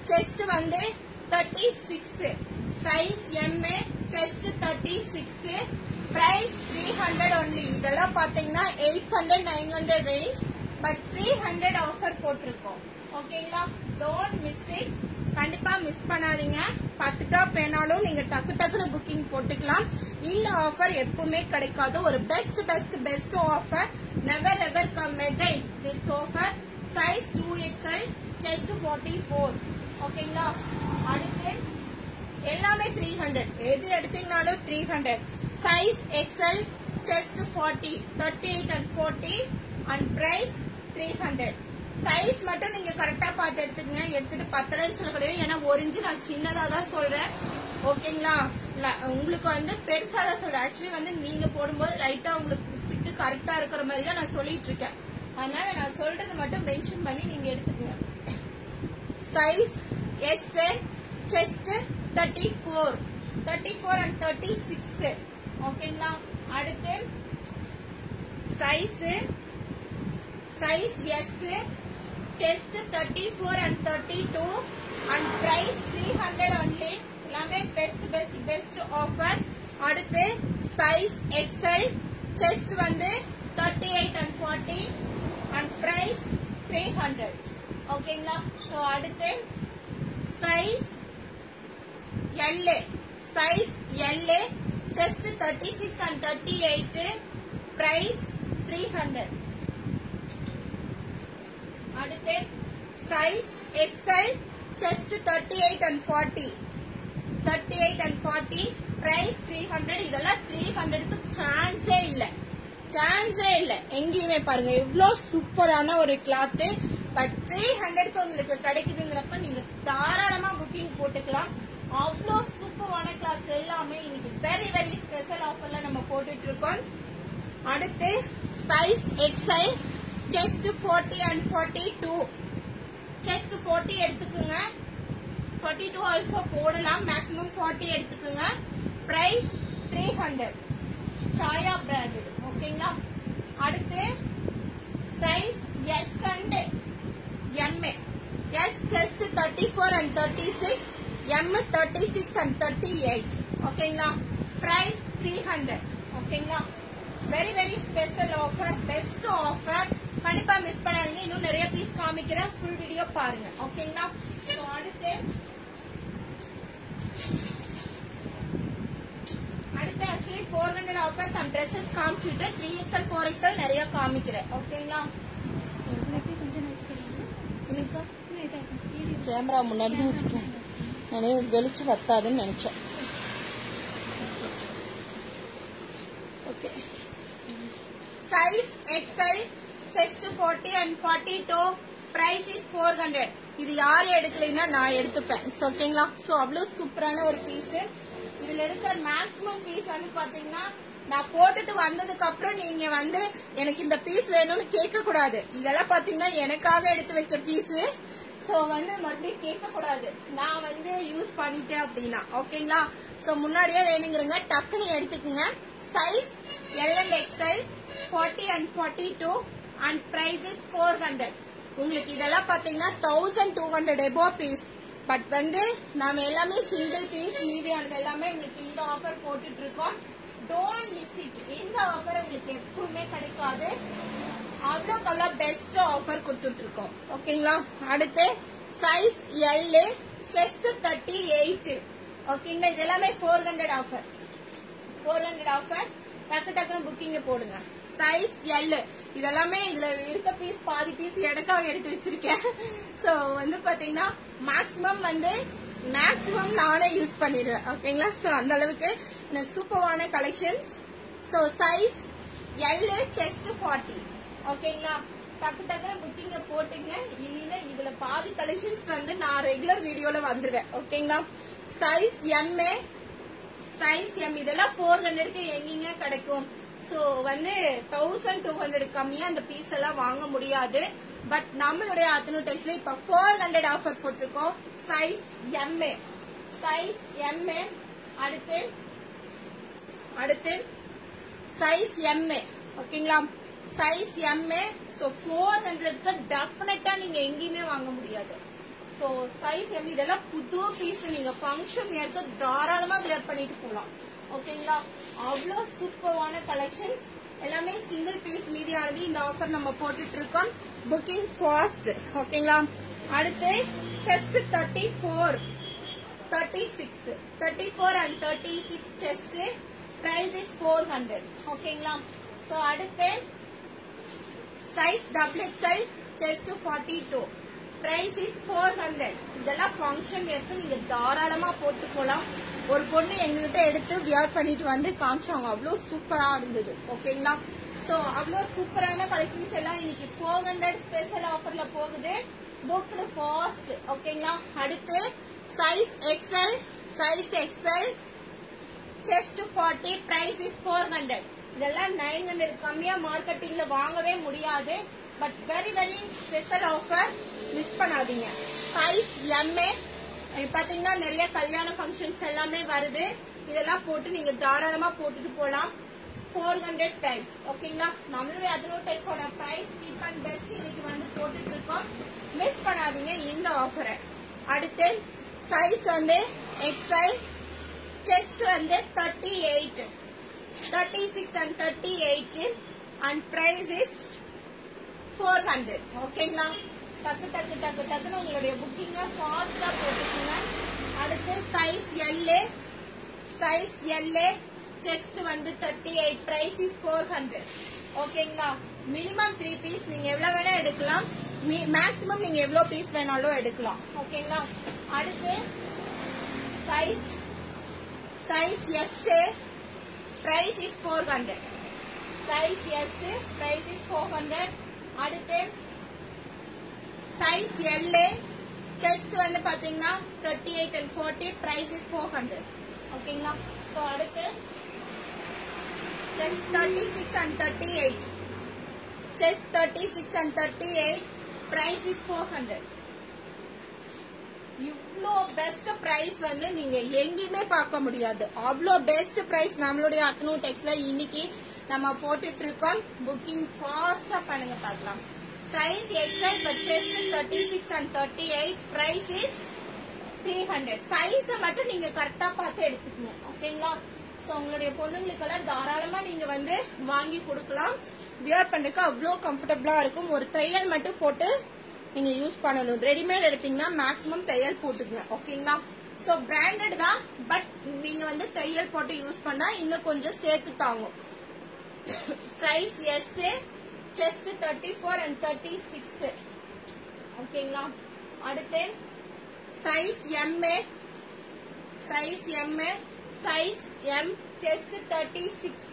செஸ்ட் வந்து thirty six size M chest thirty six price three hundred only இதெல்லாம் பாத்தீங்கன்னா eight hundred nine hundred range but three hundred offer போட்டிருக்கோம் ஓகேங்களா டோன்ட் மிஸ் இட் கண்டிப்பா மிஸ் பண்ணாதீங்க பத்து டாப் வேணாலும் நீங்க டக்கு டக்குன்னு புக்கிங் போட்டுக்கலாம் இந்த ஆஃபர் எப்பவுமே கிடைக்காது ஒரு best best best offer never ever come again this offer size two XL chest forty four ஓகேங்களா அடுத்து எல்லாமே த்ரீ ஹண்ட்ரட் எது எடுத்தீங்கனாலும் three hundred size XL chest forty thirty eight and forty and price three hundred size மட்டும் நீங்க கரெக்டா பார்த்து எடுத்துக்கங்க எடுத்துட்டு பத்தலைன்னு சொல்ல கிடையாது ஏன்னா ஒரு இன்ச்சு நான் சின்னதா தான் சொல்றேன் ஓகேங்களா இல்ல, உங்களுக்கு வந்து பெருசா தான் சொல்றேன் ஆக்சுவலி வந்து நீங்க போடும்போது லைட்டா உங்களுக்கு ஃபிட்டு கரெக்டா இருக்கிற மாதிரி தான் நான் சொல்லிட்டு இருக்கேன் அதனால நான் சொல்றது மட்டும் மென்ஷன் பண்ணி நீங்க எடுத்துக்கங்க size S chest thirty four thirty four and thirty six ஓகேங்களா அடுத்து size size S chest thirty four and thirty two and price three hundred only எல்லாமே பெஸ்ட் பெஸ்ட் பெஸ்ட் ஆஃபர் அடுத்து சைஸ் எக்ஸ்எல் செஸ்ட் வந்து thirty eight and forty and price three hundred ஓகேங்களா so அடுத்து size L size L chest thirty six and thirty eight price three hundred அடுத்து size XL chest thirty eight and forty thirty eight and forty price three hundred இதெல்லாம் three ஹண்ட்ரடுக்கு சான்ஸே இல்லை சான்ஸே இல்லை எங்கேயுமே பாருங்க இவ்வளோ சூப்பரான ஒரு கிளாத்து பட் த்ரீ ஹண்ட்ரட்க்கு உங்களுக்கு கிடைக்குதுங்கிறப்ப நீங்க தாராளமா புக்கிங் போட்டுக்கலாம் அவ்வளோ சூப்பரான கிளாத்ஸ் எல்லாமே இன்னைக்கு வெரி வெரி ஸ்பெஷல் ஆஃபர்ல நம்ம போட்டுட்டு இருக்கோம் அடுத்து size XL chest 40 and 42 chest 40 எடுத்துக்கோங்க 42 ஆல்சோ போடலாம் மேக்ஸிமம் 40 எடுத்துக்கோங்க பிரைஸ் 300 சாயா பிராண்ட் ஓகேங்களா அடுத்து size S and M S just thirty four and thirty six M thirty six and thirty eight ஓகேங்களா பிரைஸ் த்ரீ ஹண்ட்ரட் ஓகேங்களா very very special offer best offer கண்டிப்பா miss பண்ணாதீங்க இன்னும் நிறைய பீஸ் காமிக்கிறேன் ஃபுல் வீடியோ பாருங்க ஓகேங்களா ஸோ அடுத்து அடுத்து actually four hundred offer some dresses காமிச்சுட்டு த்ரீ எக்ஸ்எல் ஃபோர் எக்ஸ்எல் நிறைய காமிக்கிறேன் ஓகேங்களா எனக்கு கேமரா முன்னாடி விட்டுட்டேன் நான் வெளிச்சம் வத்தாதுன்னு நினைச்சேன் okay size XL chest 40 and 42 price is 400 இது யார் எடுக்கலைன்னா நான் எடுத்துப்பேன் So, ஓகேங்களா சோ அவ்வளவு சூப்பரான ஒரு பீஸ் இதுல இருக்கிற மேக்ஸிமம் பீஸ் வந்து பாத்தீங்கன்னா நான் போட்டுட்டு வந்ததுக்கு அப்புறம் நீங்க வந்து எனக்கு இந்த பீஸ் வேணும்னு கேட்க கூடாது இதெல்லாம் பாத்தீங்கன்னா எனக்காக எடுத்து வச்ச பீஸ் சோ வந்து மறுபடியும் கேட்க கூடாது நான் வந்து யூஸ் பண்ணிட்டேன் அப்படின்னா ஓகேங்களா சோ முன்னாடியே வேணுங்கிறங்க டக்குன்னு எடுத்துக்கோங்க size L and XL forty and forty two and price is four hundred உங்களுக்கு இதெல்லாம் பாத்தீங்கன்னா தௌசண்ட் டூ ஹண்ட்ரட் எபோ பீஸ் பட் வந்து நாம எல்லாமே சிங்கிள் பீஸ் மீதியானது எல்லாமே உங்களுக்கு இந்த ஆஃபர் போட்டுட்டு இருக்கோம் டோன்ட் மிஸ் இட் இந்த ஆஃபர் உங்களுக்கு எப்பவுமே கிடைக்காது அவ்வளோக்கு அவ்வளோ பெஸ்ட் ஆஃபர் கொடுத்துட்டு இருக்கோம் ஓகேங்களா அடுத்து size L chest thirty eight ஓகேங்களா இது எல்லாமே four hundred offer four hundred offer டக்கு டக்குன்னு புக்கிங் போடுங்க சைஸ் எல் இதெல்லாமே இதுல இருக்க பீஸ் பாதி பீஸ் எனக்காக எடுத்து வச்சிருக்கேன் சோ வந்து பாத்தீங்கன்னா மேக்ஸிமம் வந்து மேக்ஸிமம் நானே யூஸ் பண்ணிடுவேன் ஓகேங்களா சோ அந்த அளவுக்கு சூப்பரான collections so size L chest forty ஓகேங்களா டக்கு டக்குன்னு புக்கிங்க போட்டுங்க இல்லைன்னா இதுல பாதி கலெக்ஷன்ஸ் வந்து நான் ரெகுலர் வீடியோல வந்துருவேன் ஓகேங்களா சைஸ் எம்ஏ சைஸ் எம் இதெல்லாம் ஃபோர் ஹண்ட்ரட்க்கு எங்கெங்க கிடைக்கும் ஸோ வந்து தௌசண்ட் டூ ஹண்ட்ரட் கம்மியா அந்த பீஸ் எல்லாம் வாங்க முடியாது பட் நம்மளுடைய அத்தனு டெக்ஸ்ட்ல இப்ப ஃபோர் ஹண்ட்ரட் ஆஃபர் போட்டிருக்கோம் சைஸ் எம்ஏ சைஸ் எம்ஏ அடுத்து அடுத்து சைஸ் எம்ஏ ஓகேங்களா சைஸ் எம்ஏ ஸோ ஃபோர் ஹண்ட்ரட்க்கு டெஃபினட்டா நீங்க எங்கேயுமே வாங்க முடியாது ஸோ சைஸ் எம் இதெல்லாம் புது பீஸ் நீங்க ஃபங்க்ஷன் ஏற்க தாராளமா வியர் பண்ணிட்டு போகலாம் ஓகேங்களா அவ்வளோ சூப்பரான கலெக்ஷன்ஸ் எல்லாமே சிங்கிள் பீஸ் மீதியானது இந்த ஆஃபர் நம்ம போட்டுட்டு இருக்கோம் புக்கிங் ஃபாஸ்ட் ஓகேங்களா அடுத்து chest thirty four thirty six thirty four and thirty six chest price is four hundred ஓகேங்களா ஸோ அடுத்து size double XL chest forty two price is four hundred இதெல்லாம் function எடுத்து நீங்க தாராளமா போட்டு போலாம் ஒரு பொண்ணு எங்ககிட்ட எடுத்து வியர் பண்ணிட்டு வந்து காமிச்சாங்க அவ்வளோ சூப்பரா இருந்தது ஓகேங்களா ஸோ அவ்வளோ சூப்பரான கலெக்ஷன்ஸ் எல்லாம் இன்னைக்கு ஃபோர் ஹண்ட்ரட் ஸ்பெஷல் ஆஃபர்ல போகுது புக்டு ஃபாஸ்ட் ஓகேங்களா அடுத்து size XL size XL chest forty price is four hundred இதெல்லாம் நைன் ஹண்ட்ரட் கம்மியா மார்க்கெட்டிங்ல வாங்கவே முடியாது but very very special offer miss பண்ணாதீங்க சைஸ் எம்ஏ பாத்தீங்கன்னா நிறைய கல்யாண ஃபங்க்ஷன்ஸ் எல்லாமே வருது இதெல்லாம் போட்டு நீங்க தாராளமா போட்டுட்டு போலாம் ஃபோர் ஹண்ட்ரட் பிரைஸ் ஓகேங்களா நம்மளுடைய அதனோடெக்ஸோட பிரைஸ் சீப் அண்ட் பெஸ்ட் இன்னைக்கு வந்து போட்டுட்டு இருக்கோம் மிஸ் பண்ணாதீங்க இந்த ஆஃபரை அடுத்து சைஸ் வந்து எக்ஸ்எல் செஸ்ட் வந்து thirty eight thirty six and thirty eight and price is four hundred ஓகேங்களா டக்கு டக்கு டக்கு டக்குன்னு உங்களுடைய புக்கிங்க ஃபாஸ்டா போட்டுக்கோங்க அடுத்து size L size L chest வந்து thirty eight price is four hundred ஓகேங்களா மினிமம் த்ரீ பீஸ் நீங்க எவ்வளவு வேணா எடுக்கலாம் மேக்ஸிமம் நீங்க எவ்வளவு பீஸ் வேணாலும் எடுக்கலாம் ஓகேங்களா அடுத்து size size S price is four hundred size S price is four hundred அடுத்து சைஸ் எல் செஸ்ட் வந்து பாத்தீங்கன்னா thirty eight and forty price is four hundred ஓகேங்களா ஸோ அடுத்து chest thirty six and thirty eight chest thirty six and thirty eight price is four hundred இவ்வளோ best price வந்து நீங்க எங்கேயுமே பார்க்க முடியாது அவ்வளோ பெஸ்ட் பிரைஸ் நம்மளுடைய அத்தனூ டெக்ஸ்ல இன்னைக்கு நம்ம போட்டுட்டு இருக்கோம் புக்கிங் ஃபாஸ்டா பண்ணுங்க பார்க்கலாம் size XL but chest thirty six and thirty eight price is three hundred சைஸை மட்டும் நீங்க கரெக்டா பார்த்து எடுத்துக்கணும் ஓகேங்களா ஸோ உங்களுடைய பொண்ணுங்களுக்கெல்லாம் தாராளமா நீங்க வந்து வாங்கி கொடுக்கலாம் வியர் பண்ணுறதுக்கு அவ்வளோ கம்ஃபர்டபுளா இருக்கும் ஒரு தையல் மட்டும் போட்டு நீங்க யூஸ் பண்ணணும் ரெடிமேட் எடுத்தீங்கன்னா மேக்ஸிமம் தையல் போட்டுக்கங்க ஓகேங்களா ஸோ பிராண்டட் தான் பட் நீங்க வந்து தையல் போட்டு யூஸ் பண்ணா இன்னும் கொஞ்சம் சேர்த்து தாங்கும் size S chest thirty four and thirty six ஓகேங்களா அடுத்து size M size M size M chest thirty six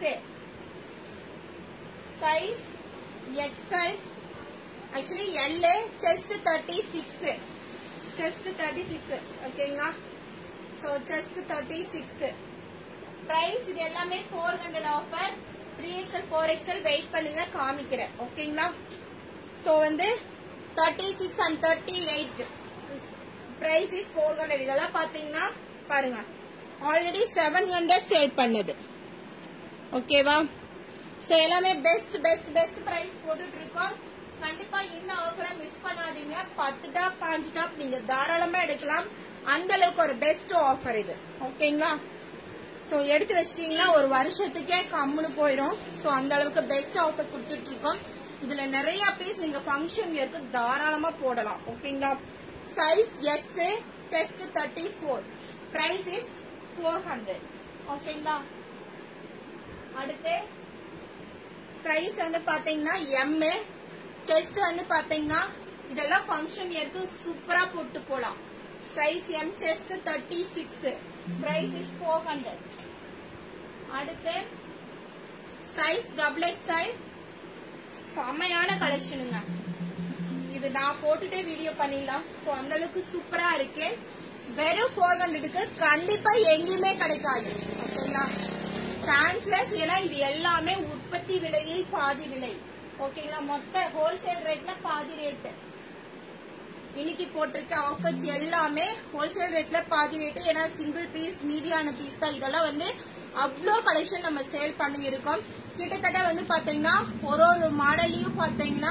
size XL actually L chest thirty six chest thirty six ஓகேங்களா so chest thirty six price இது எல்லாமே four hundred offer three XL four XL wait பண்ணுங்க காமிக்கிறேன் ஓகேங்களா so வந்து thirty six and thirty eight price is four hundred இதெல்லாம் பார்த்தீங்கன்னா பாருங்க ஆல்ரெடி செவன் ஹண்ட்ரட் சேல் பண்ணது ஓகேவா ஸோ எல்லாமே பெஸ்ட் பெஸ்ட் பெஸ்ட் ப்ரைஸ் போட்டுட்டு இருக்கோம் கண்டிப்பா இந்த ஆஃபரை மிஸ் பண்ணாதீங்க பத்து டாப் பாஞ்சு டாப் நீங்க தாராளமா எடுக்கலாம் அந்த அளவுக்கு ஒரு பெஸ்ட் ஆஃபர் இது ஓகேங்களா ஸோ எடுத்து வச்சிட்டீங்கன்னா ஒரு வருஷத்துக்கே கம்முன்னு போயிடும் ஸோ அந்த அளவுக்கு பெஸ்ட் ஆஃபர் கொடுத்துட்டு இருக்கோம் இதுல நிறைய பீஸ் நீங்க ஃபங்க்ஷன் இருக்கு தாராளமா போடலாம் ஓகேங்களா size S chest thirty four price is four hundred ஓகேங்களா அடுத்து சைஸ் வந்து பாத்தீங்கன்னா எம் செஸ்ட் வந்து பாத்தீங்கன்னா இதெல்லாம் ஃபங்க்ஷன் இயருக்கு சூப்பரா போட்டு போலாம் size M chest thirty six price is four hundred அடுத்து சைஸ் டபுள் எக்ஸ்ஐ செமையான கலெக்ஷனுங்க இது நான் போட்டுட்டே வீடியோ பண்ணிடலாம் ஸோ அந்த அளவுக்கு சூப்பரா இருக்கு வெறும் ஃபோர் ஹண்ட்ரடுக்கு கண்டிப்பா எங்கேயுமே கிடைக்காது ஓகேங்களா சான்ஸ்லெஸ் ஏன்னா இது எல்லாமே உற்பத்தி விலையில் பாதி விலை ஓகேங்களா மொத்த ஹோல்சேல் ரேட்ல பாதி ரேட்டு இன்னைக்கு போட்டிருக்க ஆஃபர்ஸ் எல்லாமே ஹோல்சேல் ரேட்ல பாதி ரேட்டு ஏன்னா சிங்கிள் பீஸ் மீதியான பீஸ் தான் இதெல்லாம் வந்து அவ்வளோ கலெக்ஷன் நம்ம சேல் பண்ணி இருக்கோம் கிட்டத்தட்ட வந்து பாத்தீங்கன்னா ஒரு ஒரு மாடல்லையும் பாத்தீங்கன்னா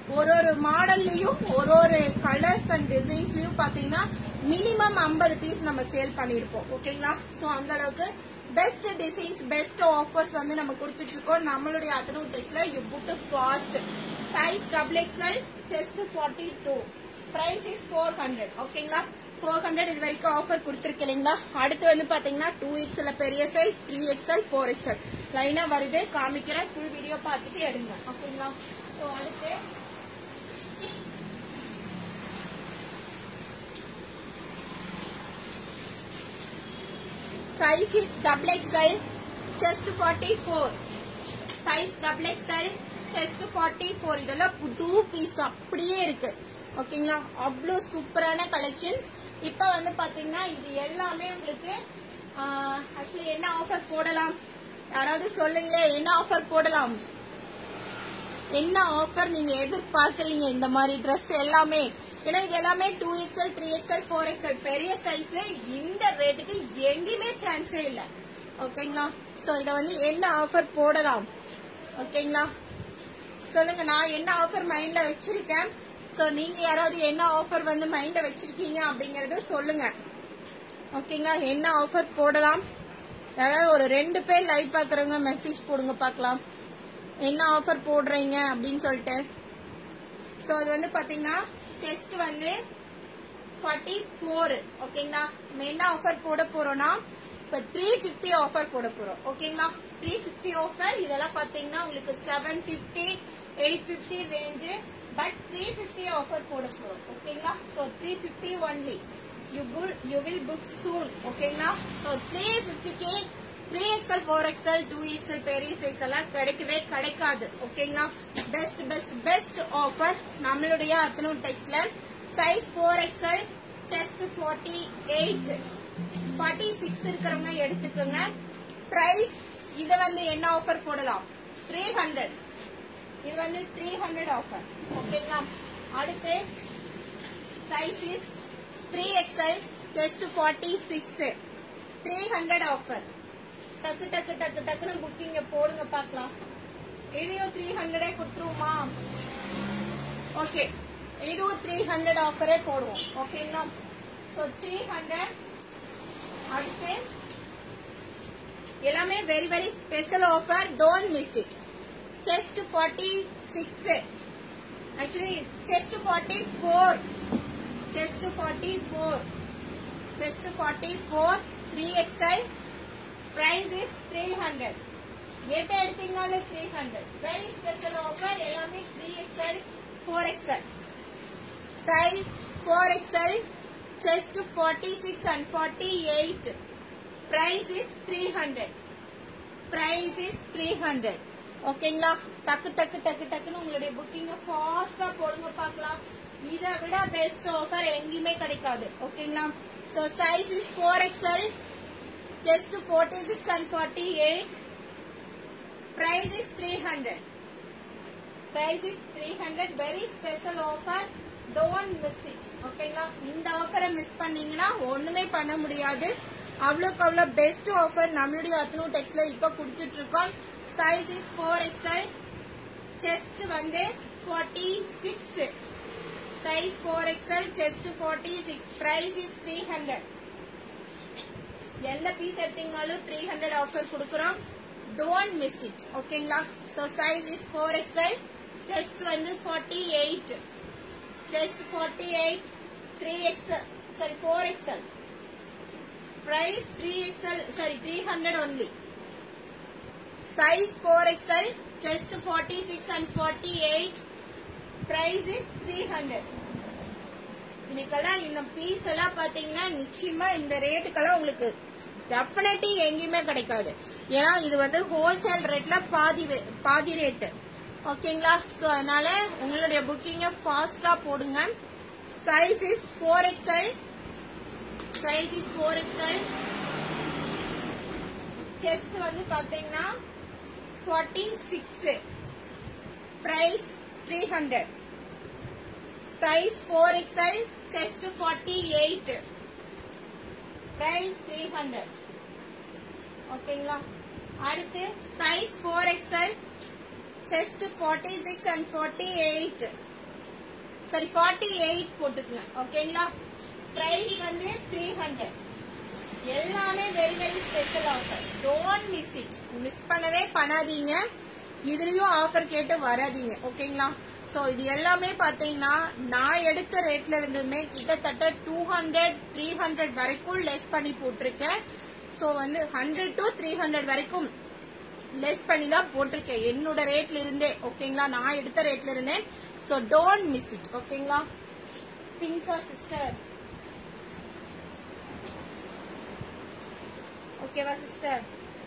ஒரு ஒரு மாடல்லையும் ஒரு ஒரு கலர்ஸ் அண்ட் டிசைன்ஸ்லயும் பாத்தீங்கன்னா மினிமம் 50 பீஸ் நம்ம சேல் பண்ணியிருப்போம் ஓகேங்களா ஸோ அந்த அளவுக்கு பெஸ்ட் டிசைன்ஸ் பெஸ்ட் ஆஃபர்ஸ் வந்து நம்ம கொடுத்துட்டு இருக்கோம் நம்மளுடைய அத்தனூர் டெக்ஸ்ட்ல you book fast size double XL chest forty two price is four hundred ஓகேங்களா ஃபோர் ஹண்ட்ரட் இது வரைக்கும் ஆஃபர் கொடுத்துருக்கு இல்லைங்களா அடுத்து வந்து பாத்தீங்கன்னா டூ எக்ஸ்எல் பெரிய size three XL four XL லைனா வருது காமிக்கிறேன் ஃபுல் வீடியோ பார்த்துட்டு எடுங்க ஓகேங்களா ஸோ அடுத்து size is double XL chest 44 size double XL chest 44 இதெல்லாம் புது பீஸ் அப்படியே இருக்கு ஓகேங்களா அவ்வளோ சூப்பரான கலெக்ஷன்ஸ் இப்போ வந்து பாத்தீங்கன்னா இது எல்லாமே உங்களுக்கு ஆக்சுவலி என்ன ஆஃபர் போடலாம் யாராவது சொல்லுங்களே என்ன ஆஃபர் போடலாம் என்ன ஆஃபர் நீங்க எதிர்பார்க்கறீங்க இந்த மாதிரி ட்ரெஸ் எல்லாமே ஏன்னா இது எல்லாமே two XL three XL four XL பெரிய சைஸ் இந்த ரேட்டுக்கு எங்கேயுமே சான்ஸே இல்லை ஓகேங்களா ஸோ இதை வந்து என்ன ஆஃபர் போடலாம் ஓகேங்களா சொல்லுங்க நான் என்ன ஆஃபர் மைண்ட்ல வச்சிருக்கேன் ஸோ நீங்க யாராவது என்ன ஆஃபர் வந்து மைண்ட்ல வச்சிருக்கீங்க அப்படிங்கறத சொல்லுங்க ஓகேங்களா என்ன ஆஃபர் போடலாம் யாராவது ஒரு ரெண்டு பேர் லைவ் பாக்குறவங்க மெசேஜ் போடுங்க பார்க்கலாம் என்ன ஆஃபர் போடுறீங்க அப்படின்னு சொல்லிட்டு ஸோ அது வந்து பாத்தீங்கன்னா செஸ்ட் வந்து ஃபார்ட்டி ஃபோர் ஓகேங்களா நம்ம என்ன ஆஃபர் போட போறோம்னா இப்போ த்ரீ ஃபிஃப்டி ஆஃபர் போட போறோம் ஓகேங்களா த்ரீ ஃபிஃப்டி ஆஃபர் இதெல்லாம் பாத்தீங்கன்னா உங்களுக்கு seven fifty eight fifty range but three fifty offer போட போறோம் ஓகேங்களா so three fifty only you pull you will book soon ஓகேங்களா ஸோ த்ரீ ஃபிஃப்டிக்கு three XL four XL two XL பெரிய சைஸ் எல்லாம் கிடைக்கவே கிடைக்காது ஓகேங்களா பெஸ்ட் பெஸ்ட் பெஸ்ட் ஆஃபர் நம்மளுடைய அத்தனூர் டெக்ஸ்ல size four XL chest forty eight forty six இருக்கிறவங்க எடுத்துக்கோங்க பிரைஸ் இது வந்து என்ன ஆஃபர் போடலாம் த்ரீ ஹண்ட்ரட் இது வந்து த்ரீ ஹண்ட்ரட் ஆஃபர் ஓகேங்களா அடுத்து size is three XL just forty six three hundred offer டக்கு டக்கு டக்கு டக்குன்னு புக்கிங்க போடுங்க பார்க்கலாம் இதையும் த்ரீ ஹண்ட்ரடே கொடுத்துருவோமா ஓகே இதுவும் த்ரீ ஹண்ட்ரட் ஆஃபரே போடுவோம் ஓகேங்களா ஸோ த்ரீ ஹண்ட்ரட் அடுத்து எல்லாமே very very special offer don't miss it chest forty six actually chest forty four chest forty four chest forty four three XL price is three hundred எதை எடுத்தீங்கனாலும் three hundred very special offer எல்லாமே three XL four XL size four XL chest forty six and forty eight price is three hundred price is three hundred ஓகேங்களா டக்கு டக்கு டக்கு டக்குன்னு உங்களுடைய புக்கிங்க ஃபாஸ்டா போடுங்க பார்க்கலாம் இதை விட பெஸ்ட் ஆஃபர் எங்கேயுமே கிடைக்காது ஓகேங்களா so size is four XL chest forty six and forty eight price is 300 price is 300 very special offer don't miss it ஓகேங்களா இந்த ஆஃபரை மிஸ் பண்ணீங்கன்னா ஒண்ணுமே பண்ண முடியாது அவ்வளோக்கு அவ்வளோ பெஸ்ட் ஆஃபர் நம்மளுடைய அத்னூ டெக்ஸ்ல இப்போ கொடுத்துட்டு இருக்கோம் size is four XL chest வந்து forty six size four XL chest forty six price is three hundred எந்த பீஸ் எடுத்தீங்கனாலும் த்ரீ ஹண்ட்ரட் ஆஃபர் கொடுக்குறோம் டோன்ட் மிஸ் இட் ஓகேங்களா so size is four XL chest வந்து forty eight chest forty eight three XL sorry four XL price three XL sorry three hundred only size four XL chest forty six and forty eight price is three hundred இன்னைக்கெல்லாம் இந்த piece எல்லாம் பாத்தீங்கன்னா நிச்சயமா இந்த ரேட்டுக்கெல்லாம் உங்களுக்கு definitely எங்கேயுமே கிடைக்காது ஏன்னா இது வந்து ஹோல்சேல் ரேட்ல பாதி வே- பாதி ரேட்டு ஓகேங்களா ஸோ அதனால உங்களுடைய புக்கிங்கை ஃபாஸ்டா போடுங்க size is four XL size is four XL chest வந்து பாத்தீங்கன்னா forty six price three hundred size four XL chest forty eight price three hundred ஓகேங்களா அடுத்து size four XL chest forty six and forty eight சரி forty eight போட்டுக்குங்க ஓகேங்களா price வந்து three hundred எல்லாமே very very special offer don't miss it miss பண்ணவே பண்ணாதீங்க இதுலயும் ஆஃபர் கேட்டு வராதீங்க ஓகேங்களா சோ இது எல்லாமே பாத்தீங்கன்னா நான் எடுத்த ரேட்ல இருந்துமே கிட்டத்தட்ட டூ ஹண்ட்ரட் த்ரீ ஹண்ட்ரட் வரைக்கும் லெஸ் பண்ணி போட்டிருக்கேன் சோ வந்து ஹண்ட்ரட் டு த்ரீ ஹண்ட்ரட் வரைக்கும் லெஸ் பண்ணி தான் போட்டிருக்கேன் என்னோட ரேட்ல இருந்தே ஓகேங்களா நான் எடுத்த ரேட்ல இருந்தே சோ டோன்ட் மிஸ் இட் ஓகேங்களா பிங்கா சிஸ்டர் ஓகேவா சிஸ்டர்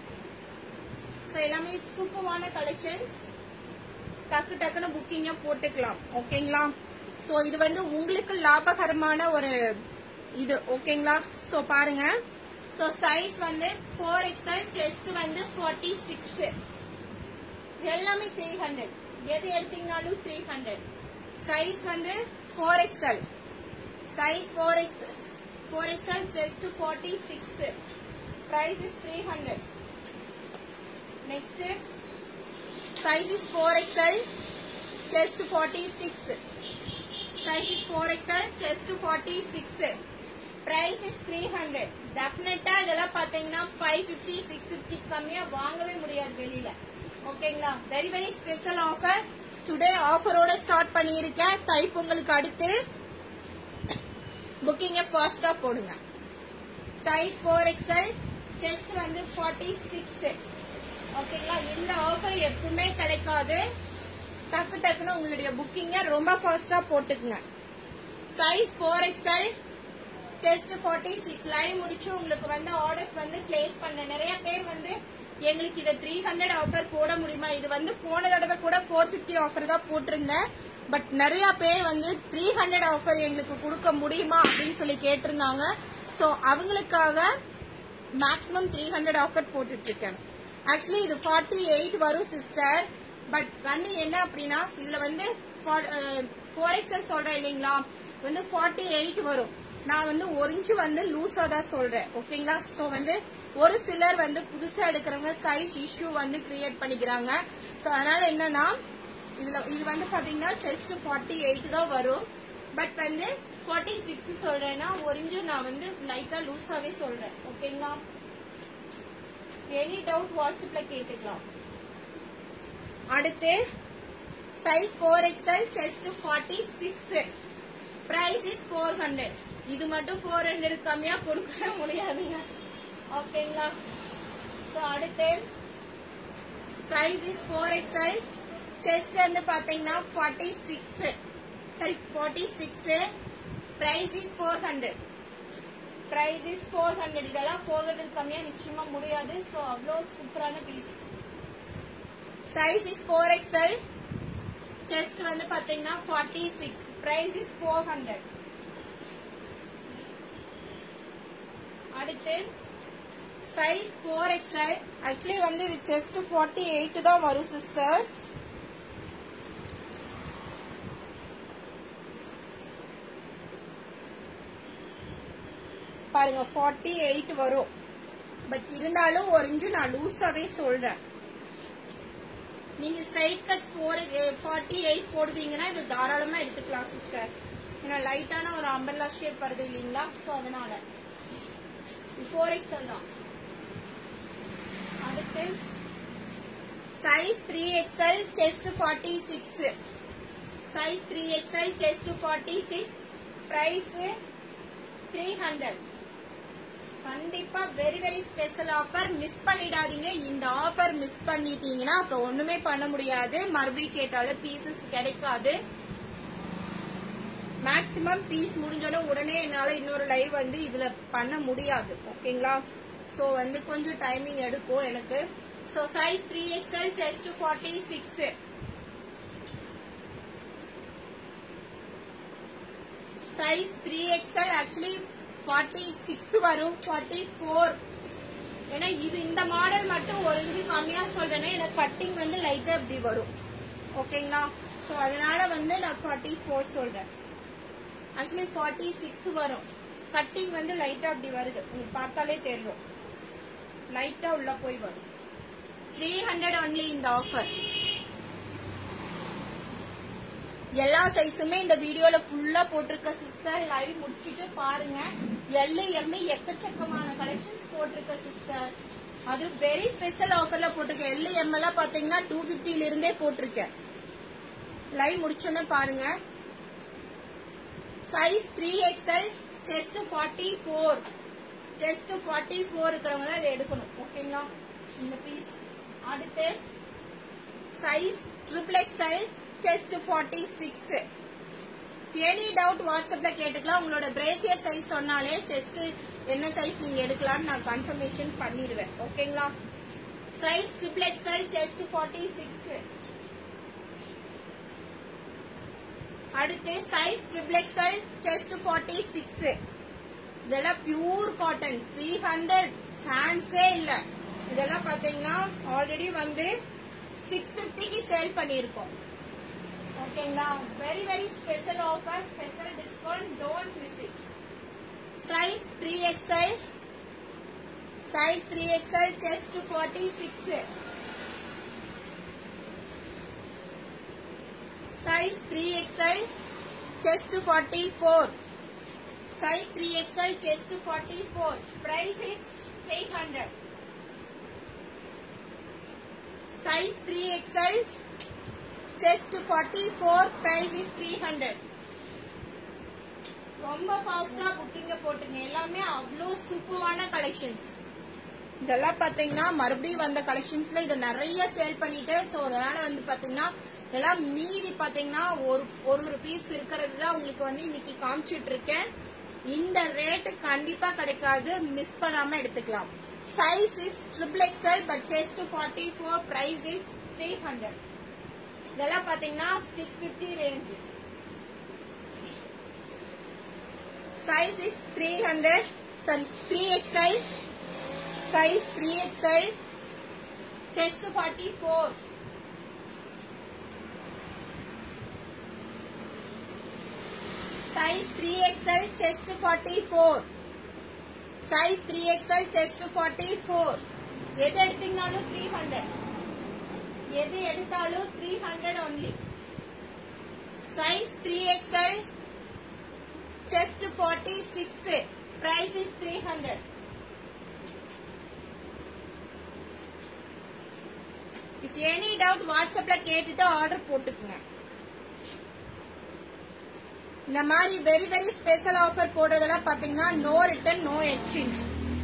ஸோ எல்லாமே சூப்பரான கலெக்ஷன்ஸ் டக்கு டக்குன்னு புக்கிங்க போட்டுக்கலாம் ஓகேங்களா ஸோ இது வந்து உங்களுக்கு லாபகரமான ஒரு இது ஓகேங்களா ஸோ பாருங்க ஸோ சைஸ் வந்து ஃபோர் எக்ஸ்எல் செஸ்ட் வந்து ஃபார்ட்டி சிக்ஸ் எல்லாமே த்ரீ ஹண்ட்ரட் எது எடுத்தீங்கனாலும் த்ரீ ஹண்ட்ரட் சைஸ் வந்து four XL size four X four XL chest forty six price is 300 next size is 4xl chest 46 size is 4xl chest 46 price is 300 டெஃபினட்டா இதெல்லாம் பாத்தீங்கன்னா 550 650 கம்மியா வாங்கவே முடியாது வெளியில ஓகேங்களா very very special offer today ஆஃபரோட ஸ்டார்ட் பண்ணியிருக்கேன் தைப்பொங்கலுக்கு அடுத்து புக்கிங்க ஃபாஸ்டா போடுங்க சைஸ் ஃபோர் எக்ஸ்எல் செஸ்ட் வந்து ஃபார்ட்டி சிக்ஸ் ஓகேங்களா இந்த ஆஃபர் எப்பவுமே கிடைக்காது டக்கு டக்குன்னு உங்களுடைய புக்கிங்க ரொம்ப ஃபாஸ்டா போட்டுக்குங்க size four XL chest forty six live முடிச்சு உங்களுக்கு வந்து ஆர்டர்ஸ் வந்து பிளேஸ் பண்ண நிறைய பேர் வந்து எங்களுக்கு இதை த்ரீ ஹண்ட்ரட் ஆஃபர் போட முடியுமா இது வந்து போன தடவை கூட ஃபோர் ஃபிஃப்டி ஆஃபர் தான் போட்டிருந்தேன் பட் நிறைய பேர் வந்து த்ரீ ஹண்ட்ரட் ஆஃபர் எங்களுக்கு கொடுக்க முடியுமா அப்படின்னு சொல்லி கேட்டிருந்தாங்க ஸோ அவங்களுக்காக மேக்ஸிமம் த்ரீ ஹண்ட்ரட் ஆஃபர் போட்டுட்டு இருக்கேன் ஆக்சுவலி இது ஃபார்ட்டி எயிட் வரும் சிஸ்டர் பட் வந்து என்ன அப்படின்னா இதுல வந்து ஃபோர் எக்ஸல் சொல்றேன் இல்லைங்களா வந்து ஃபார்ட்டி எயிட் வரும் நான் வந்து ஒரு இன்ச்சு வந்து லூஸா தான் சொல்றேன் ஓகேங்களா ஸோ வந்து ஒரு சிலர் வந்து புதுசா எடுக்கிறவங்க சைஸ் இஷ்யூ வந்து கிரியேட் பண்ணிக்கிறாங்க ஸோ அதனால என்னன்னா இதுல இது வந்து பாத்தீங்கன்னா செஸ்ட் ஃபார்ட்டி எயிட் தான் வரும் பட் வந்து ஃபார்ட்டி சிக்ஸ் சொல்றேன்னா ஒரு இன்ச்சு நான் வந்து லைட்டா லூஸாவே சொல்றேன் ஓகேங்களா எனி டவுட் வாட்ஸ்அப்ல கேட்டுக்கலாம் அடுத்து size four XL chest forty six price is four hundred இது மட்டும் ஃபோர் ஹண்ட்ரட் கம்மியா கொடுக்கவே முடியாதுங்க ஓகேங்களா ஸோ அடுத்து size is four XL chest வந்து பாத்தீங்கன்னா ஃபார்ட்டி சிக்ஸ் சரி forty six price is four hundred price is four hundred இதெல்லாம் ஃபோர் ஹண்ட்ரட் கம்மியா நிச்சயமா முடியாது ஸோ அவ்வளோ சூப்பரான piece size is four XL chest வந்து பாத்தீங்கன்னா forty six price is four hundred அடுத்து சைஸ் ஃபோர் எக்ஸ்எல் ஆக்சுவலி வந்து இது செஸ்ட் ஃபார்ட்டி எயிட் தான் வரும் சிஸ்டர் பாருங்க ஃபார்ட்டி எயிட் வரும் பட் இருந்தாலும் ஒரு இன்ச்சு நான் லூஸாவே சொல்றேன் நீங்க straight cut four forty eight போடுவீங்கன்னா இது தாராளமா எடுத்துக்கலாம் சிஸ்டர் ஏன்னா லைட்டான ஒரு அம்பர்லா ஷேப் வருது இல்லைங்களா ஸோ அதனால ஃபோர் எக்ஸ்எல் தான் அடுத்து size three XL chest forty six size three XL chest forty six price three hundred கண்டிப்பா very very special offer miss பண்ணிடாதீங்க இந்த ஆஃபர் மிஸ் பண்ணிட்டீங்கன்னா அப்புறம் ஒண்ணுமே பண்ண முடியாது மறுபடியும் கேட்டாலும் பீசஸ் கிடைக்காது மேக்ஸிமம் பீஸ் முடிஞ்சோட உடனே என்னால இன்னொரு லைவ் வந்து இதுல பண்ண முடியாது ஓகேங்களா சோ வந்து கொஞ்சம் டைமிங் எடுக்கும் எனக்கு so size three XL chest forty six size three XL actually forty six வரும் ஃபார்ட்டி ஃபோர் ஏன்னா இது இந்த மாடல் மட்டும் ஒரு இன்ச்சு கம்மியா சொல்றேன்னா எனக்கு கட்டிங் வந்து லைட்டா இப்படி வரும் ஓகேங்களா ஸோ அதனால வந்து நான் ஃபார்ட்டி ஃபோர் சொல்றேன் ஆக்சுவலி ஃபார்ட்டி சிக்ஸ் வரும் கட்டிங் வந்து லைட்டா அப்படி வருது உங்களுக்கு பார்த்தாலே தெரியும் லைட்டா உள்ள போய் வரும் த்ரீ ஹண்ட்ரட் ஒன்லி இந்த ஆஃபர் எல்லா சைஸுமே இந்த வீடியோல ஃபுல்லா போட்டிருக்க சிஸ்டர் லைவ் முடிச்சிட்டு பாருங்க எல்லு எம்மி எக்கச்சக்கமான கலெக்ஷன்ஸ் போட்டிருக்க சிஸ்டர் அது வெரி ஸ்பெஷல் ஆஃபர்ல போட்டிருக்கேன் எல்லு எம் எல்லாம் பாத்தீங்கன்னா டூ பிப்டில இருந்தே போட்டிருக்கேன் லைவ் முடிச்சோன்னு பாருங்க size three XL chest forty four chest forty four இருக்கிறவங்க தான் இதை எடுக்கணும் ஓகேங்களா இந்த பீஸ் அடுத்து size triple XL chest forty six any doubt வாட்ஸ்அப்ல கேட்டுக்கலாம் உங்களோட பிரேசியர் சைஸ் சொன்னாலே செஸ்ட் என்ன சைஸ் நீங்க எடுக்கலாம்னு நான் கன்ஃபர்மேஷன் பண்ணிடுவேன் ஓகேங்களா size triple XL chest forty six அடுத்து size triple XL chest forty six இதெல்லாம் பியூர் காட்டன் த்ரீ ஹண்ட்ரட் சான்ஸே இல்ல இதெல்லாம் பாத்தீங்கன்னா ஆல்ரெடி வந்து சிக்ஸ் பிப்டிக்கு சேல் பண்ணியிருக்கோம் ஓகேங்களா very very special offer special discount don't miss it size three XL size three XL chest forty six size 3XL chest 44 size 3XL chest 44 price is 800 size 3XL chest 44 price is 300 ரொம்ப ஃபாஸ்டா புக்கிங்க போட்டுங்க எல்லாமே அவ்வளோ சூப்பரான collections இதெல்லாம் பாத்தீங்கன்னா மறுபடியும் வந்த கலெக்ஷன்ஸ்ல இதை நிறைய சேல் பண்ணிட்டேன் ஸோ அதனால வந்து பாத்தீங்கன்னா இதெல்லாம் மீதி பாத்தீங்கன்னா ஒரு ஒரு ஒரு பீஸ் இருக்கிறது தான் உங்களுக்கு வந்து இன்னைக்கு காமிச்சிட்டு இருக்கேன் இந்த ரேட்டு கண்டிப்பா கிடைக்காது மிஸ் பண்ணாம எடுத்துக்கலாம் size is triple XL but chest forty four price is three hundred இதெல்லாம் பாத்தீங்கன்னா six fifty range size is three hundred sorry three XL size 3XL, chest 44. Size 3XL, chest 44. Size 3XL, chest 44. எது எடுத்தீங்கனாலும் 300. எது எடுத்தாலும் 300 only. Size 3XL, chest 46. Price is 300. If any doubt வாட்ஸ்அப்ல கேட்டுட்டு order போட்டுக்குங்க இந்த மாதிரி வெரி வெரி ஸ்பெஷல் ஆஃபர் போடுறதெல்லாம் பாத்தீங்கன்னா no return no exchange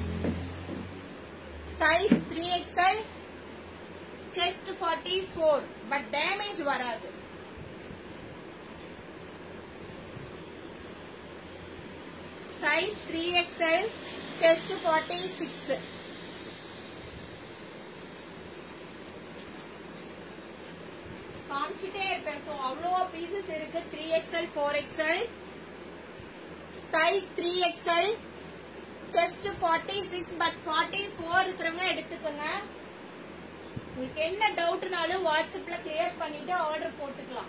size three XL chest forty four but damage வராது size three XL chest forty six காமிச்சிட்டே இருப்பேன் ஸோ அவ்வளோ பீசஸ் இருக்கு three XL four XL size three XL chest forty six but forty four இருக்கிறவங்க எடுத்துக்கோங்க உங்களுக்கு என்ன டவுட்னாலும் வாட்ஸ்அப்ல கிளியர் பண்ணிட்டு ஆர்டர் போட்டுக்கலாம்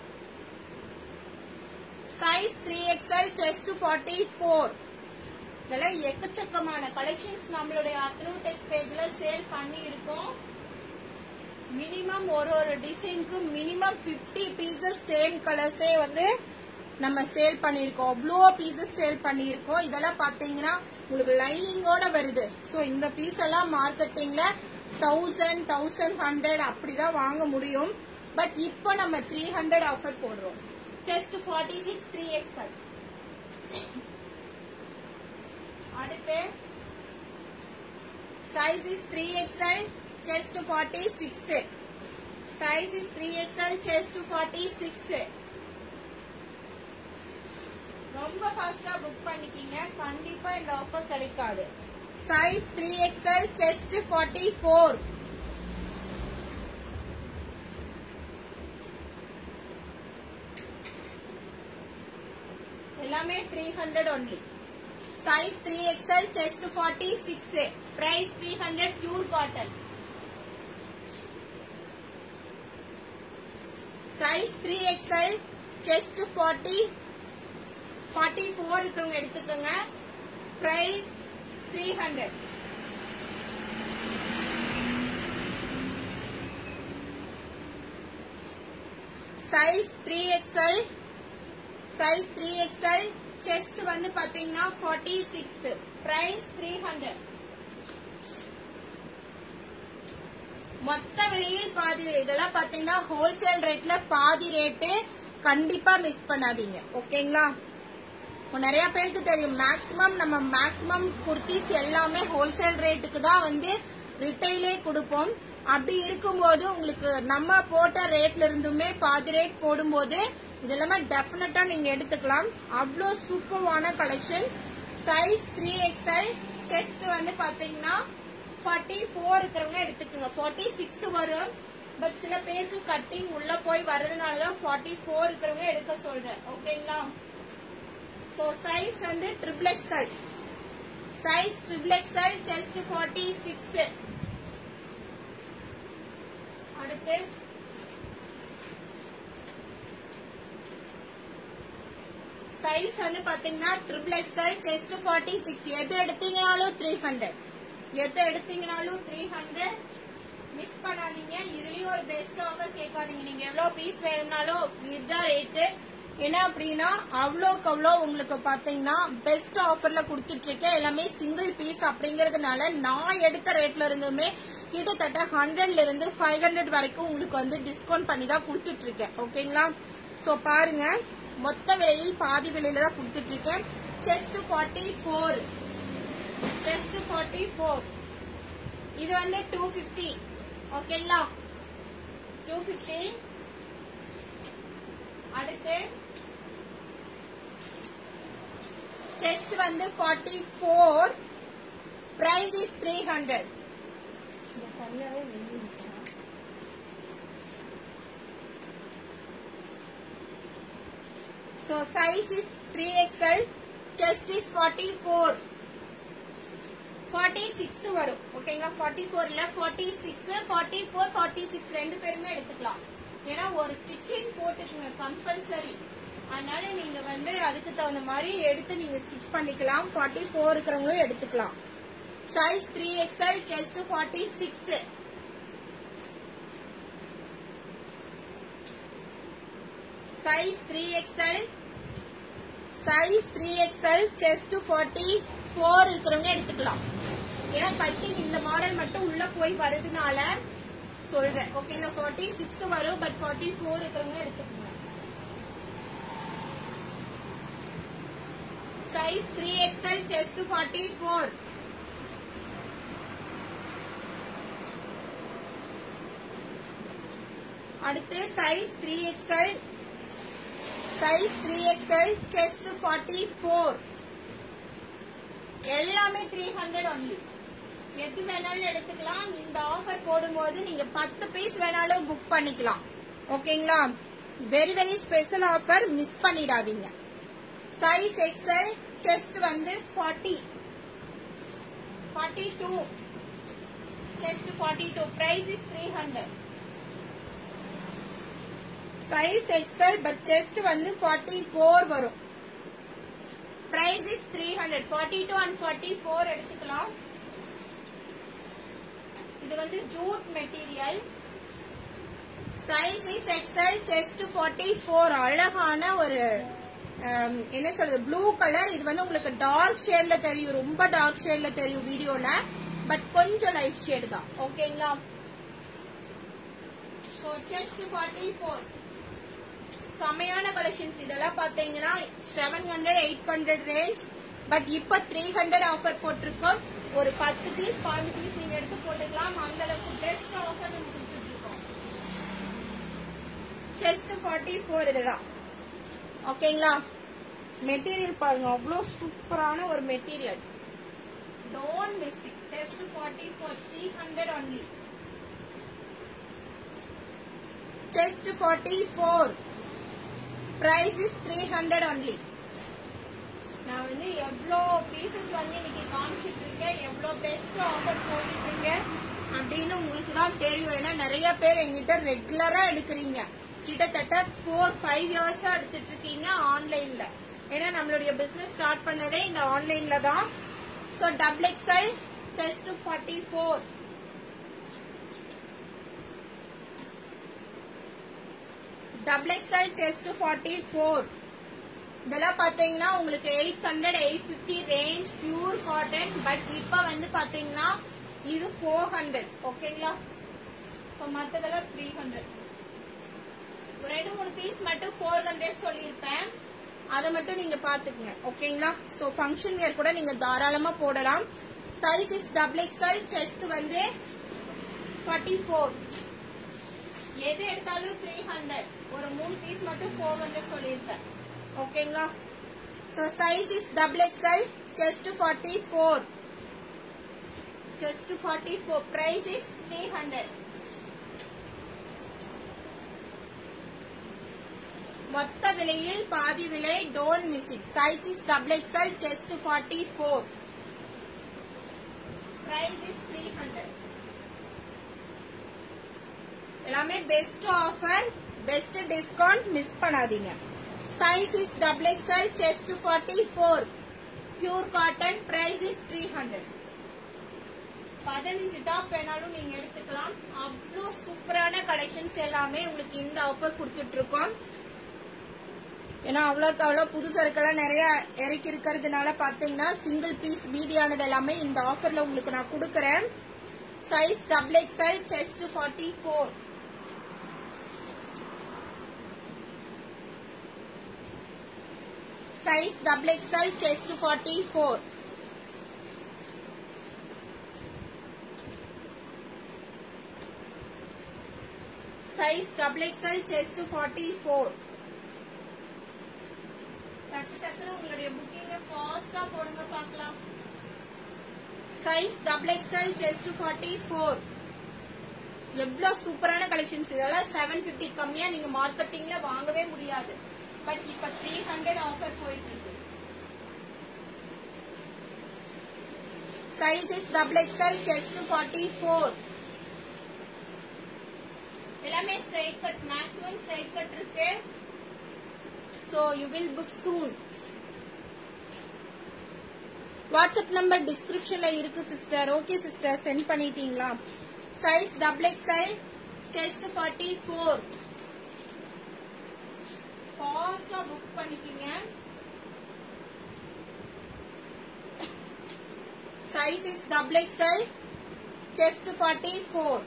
size three XL chest forty four இதெல்லாம் எக்கச்சக்கமான கலெக்ஷன்ஸ் நம்மளுடைய அத்னூடெக்ஸ் பேஜ்ல சேல் பண்ணி இருக்கோம் மினிமம் ஒரு ஒரு டிசைனுக்கு மினிமம் 50 பீசஸ் சேம் கலர்ஸே வந்து நம்ம சேல் பண்ணியிருக்கோம் அவ்வளோ பீசஸ் சேல் பண்ணியிருக்கோம் இதெல்லாம் பார்த்தீங்கன்னா உங்களுக்கு லைனிங்கோட வருது ஸோ இந்த பீஸ் எல்லாம் மார்க்கெட்டிங்ல தௌசண்ட் தௌசண்ட் ஹண்ட்ரட் அப்படிதான் வாங்க முடியும் பட் இப்போ நம்ம த்ரீ ஹண்ட்ரட் ஆஃபர் போடுறோம் just forty six three XL அடுத்து size is 3XL chest 46 size is 3XL chest 46 ரொம்ப ஃபாஸ்டா புக் பண்ணிக்கிங்க கண்டிப்பா இந்த ஆஃபர் கிடைக்காது சைஸ் 3XL chest 44 எல்லாமே 300 only size 3XL chest 46 price 300 pure cotton size 3XL chest 40 44 இருக்கவங்க எடுத்துக்கோங்க price 300 size 3XL size three XL chest வந்து பாத்தீங்கன்னா forty six price three hundred மொத்த விலையில் பாதி விலை. இதெல்லாம் பாத்தீங்கன்னா ஹோல்சேல் ரேட்ல பாதி ரேட்டு கண்டிப்பா மிஸ் பண்ணாதீங்க ஓகேங்களா இப்போ நிறைய பேருக்கு தெரியும் மேக்ஸிமம் நம்ம மேக்ஸிமம் குர்த்திஸ் எல்லாமே ஹோல்சேல் ரேட்டுக்கு தான் வந்து ரிட்டைலே கொடுப்போம் அப்படி இருக்கும்போது உங்களுக்கு நம்ம போட்ட ரேட்ல இருந்துமே பாதி ரேட் போடும்போது இதெல்லாமே டெஃபினட்டா நீங்க எடுத்துக்கலாம் அவ்வளோ சூப்பர்வான collections size three XL chest வந்து பாத்தீங்கன்னா ஃபார்ட்டி ஃபோர் இருக்கிறவங்க எடுத்துக்கோங்க ஃபார்ட்டி சிக்ஸ் வரும் பட் சில பேருக்கு கட்டிங் உள்ள போய் வர்றதுனால தான் ஃபார்ட்டி ஃபோர் இருக்கிறவங்க எடுக்க சொல்றேன் ஓகேங்களா ஸோ சைஸ் வந்து triple XL size triple XL chest forty six அடுத்து சைஸ் வந்து பாத்தீங்கன்னா triple XL chest forty six எது எடுத்தீங்கனாலும் த்ரீ ஹண்ட்ரட் எது எடுத்தீங்கனாலும் த்ரீ ஹண்ட்ரட் மிஸ் பண்ணாதீங்க இதுலயும் ஒரு பெஸ்ட் ஆஃபர் கேட்காதீங்க நீங்க எவ்வளவு பீஸ் வேணும்னாலும் இதுதான் ரேட்டு என்ன அப்படின்னா அவ்வளோக்கு அவ்வளோ உங்களுக்கு பாத்தீங்கன்னா பெஸ்ட் ஆஃபர்ல கொடுத்துட்டு இருக்கேன் எல்லாமே சிங்கிள் பீஸ் அப்படிங்கறதுனால நான் எடுத்த ரேட்ல இருந்துமே கிட்டத்தட்ட ஹண்ட்ரட்ல இருந்து ஃபைவ் ஹண்ட்ரட் வரைக்கும் உங்களுக்கு வந்து டிஸ்கவுண்ட் பண்ணி தான் கொடுத்துட்டு இருக்கேன் ஓகேங்களா ஸோ பாருங்க மொத்த விலையில் பாதி விலையில தான் கொடுத்துட்டு இருக்கேன் chest forty four chest forty four இது வந்து டூ ஃபிஃப்டி ஓகேங்களா டூ ஃபிஃப்டி அடுத்து செஸ்ட் வந்து forty four price is three hundred தனியாவே வெளியே So size is 3XL, chest is 44. 46 வரும் ஓகேங்களா 44 இல்ல 46 44 46 ரெண்டு பேருமே எடுத்துக்கலாம் ஏன்னா ஒரு ஸ்டிச்சிங் போட்டுக்குங்க கம்பல்சரி அதனால நீங்க வந்து அதுக்கு தகுந்த மாதிரி எடுத்து நீங்க ஸ்டிச் பண்ணிக்கலாம் 44 இருக்கிறவங்களும் எடுத்துக்கலாம் size 3XL chest 46 size 3XL size 3XL chest 44 இருக்கிறவங்க எடுத்துக்கலாம் ஏன்னா கட்டிங் இந்த மாடல் மட்டும் உள்ள போய் வருதுனால சொல்றேன் ஓகேங்களா 46 வரும் பட் 44 இருக்கிறவங்க எடுத்துக்கோங்க சைஸ் 3XL செஸ்ட் 44 அடுத்து size 3XL size 3XL chest 44 எல்லாமே 300 ஒன்லி எது வேணாலும் எடுத்துக்கலாம் இந்த ஆஃபர் போடும்போது நீங்க பத்து பீஸ் வேணாலும் புக் பண்ணிக்கலாம் ஓகேங்களா very very special offer miss பண்ணிடாதீங்க சைஸ் எக்ஸல் செஸ்ட் வந்து 40 42 chest 42 price is 300 size XL but chest வந்து 44 வரும் பிரைஸ் இஸ் 300 42 அண்ட் 44 எடுத்துக்கலாம் இது வந்து jute material size is XL chest 44 அழகான ஒரு ஹம், என்ன சொல்றது ப்ளூ கலர் இது வந்து உங்களுக்கு டார்க் ஷேட்ல தெரியும் ரொம்ப டார்க் ஷேட்ல தெரியும் வீடியோல பட் கொஞ்சம் லைட் ஷேட் தான் ஓகேங்களா ஸோ செஸ்ட் 44 செமையான கலெக்ஷன்ஸ் இதெல்லாம் பாத்தீங்கன்னா seven hundred eight hundred range but இப்ப த்ரீ ஹண்ட்ரட் ஆஃபர் போட்டிருக்கோம் ஒரு பத்து பீஸ் பாஞ்சு பீஸ் நீங்க எடுத்து போட்டுக்கலாம் அந்த அளவுக்கு பெஸ்ட் ஆஃபர் நம்ம கொடுத்துட்டு இருக்கோம் செஸ்ட் ஃபார்ட்டி ஃபோர் இதெல்லாம் ஓகேங்களா மெட்டீரியல் பாருங்க அவ்வளோ சூப்பரான ஒரு material don't miss it chest forty four three hundred only chest forty four price is three hundred only நான் வந்து எவ்வளோ பீசஸ் வந்து இன்னைக்கு காமிச்சிட்டு இருக்கேன் எவ்வளோ பெஸ்ட் ஆஃபர் போட்டுட்டு இருக்கேன் அப்படின்னு உங்களுக்கு தான் தெரியும் ஏன்னா நிறைய பேர் எங்கிட்ட ரெகுலரா எடுக்கிறீங்க கிட்டத்தட்ட ஃபோர் ஃபைவ் இயர்ஸா எடுத்துட்டு இருக்கீங்க ஆன்லைன்ல ஏன்னா நம்மளுடைய பிசினஸ் ஸ்டார்ட் பண்ணதே இந்த ஆன்லைன்ல தான் so double XL chest forty four double XL chest forty four இதெல்லாம் பாத்தீங்கன்னா உங்களுக்கு eight hundred eight fifty range pure cotton but இப்ப வந்து பாத்தீங்கன்னா இது ஃபோர் ஹண்ட்ரட் ஓகேங்களா இப்ப மத்ததெல்லாம் த்ரீ ஹண்ட்ரட் ஒரு ரெண்டு மூணு பீஸ் மட்டும் ஃபோர் ஹண்ட்ரட் சொல்லியிருப்பேன் அதை மட்டும் நீங்க பாத்துக்கங்க ஓகேங்களா சோ ஃபங்க்ஷன் வேர் கூட நீங்க தாராளமா போடலாம் size is double XL chest வந்து ஃபார்ட்டி ஃபோர் எது எடுத்தாலும் த்ரீ ஹண்ட்ரட் ஒரு மூணு பீஸ் மட்டும் ஃபோர் ஹண்ட்ரட் சொல்லியிருப்பேன் ஓகேங்களா so size is double XL chest forty four chest forty four price is three hundred மொத்த விலையில் பாதி விலை don't miss it size is double XL chest forty four price is three hundred எல்லாமே best offer best discount miss பண்ணாதீங்க size is double XL chest forty four pure cotton price is three hundred பதினஞ்சு top வேணாலும் நீங்க எடுத்துக்கலாம் அவ்வளோ சூப்பரான collections எல்லாமே உங்களுக்கு இந்த ஆஃபர் கொடுத்துட்டு இருக்கோம் ஏன்னா அவ்வளோக்கு அவ்வளோ புது சரக்கெல்லாம் நிறைய இறக்கி இருக்கிறதுனால பார்த்தீங்கன்னா சிங்கிள் பீஸ் மீதியானது எல்லாமே இந்த ஆஃபர்ல உங்களுக்கு நான் கொடுக்குறேன் size double XL chest forty four size double XL chest forty four size double XL chest forty four டக்கு டக்குனு உங்களுடைய புக்கிங்க ஃபாஸ்டா போடுங்க பார்க்கலாம் size double XL chest forty four எவ்வளவு சூப்பரான கலெக்ஷன்ஸ் இதெல்லாம் செவன் பிப்டி கம்மியா நீங்க மார்க்கெட்டிங்ல வாங்கவே முடியாது பட் இப்ப த்ரீ ஹண்ட்ரட் ஆஃபர் போயிட்டு இருக்கு size is double XL chest forty four எல்லாமே straight cut maximum straight cut இருக்கு so you will book soon WhatsApp number டிஸ்கிரிப்ஷன்ல இருக்கு சிஸ்டர் ஓகே சிஸ்டர் சென்ட் பண்ணிட்டீங்களா size double XL chest forty four ஃபாஸ்டா book பண்ணிக்கிங்க size is double XL chest forty four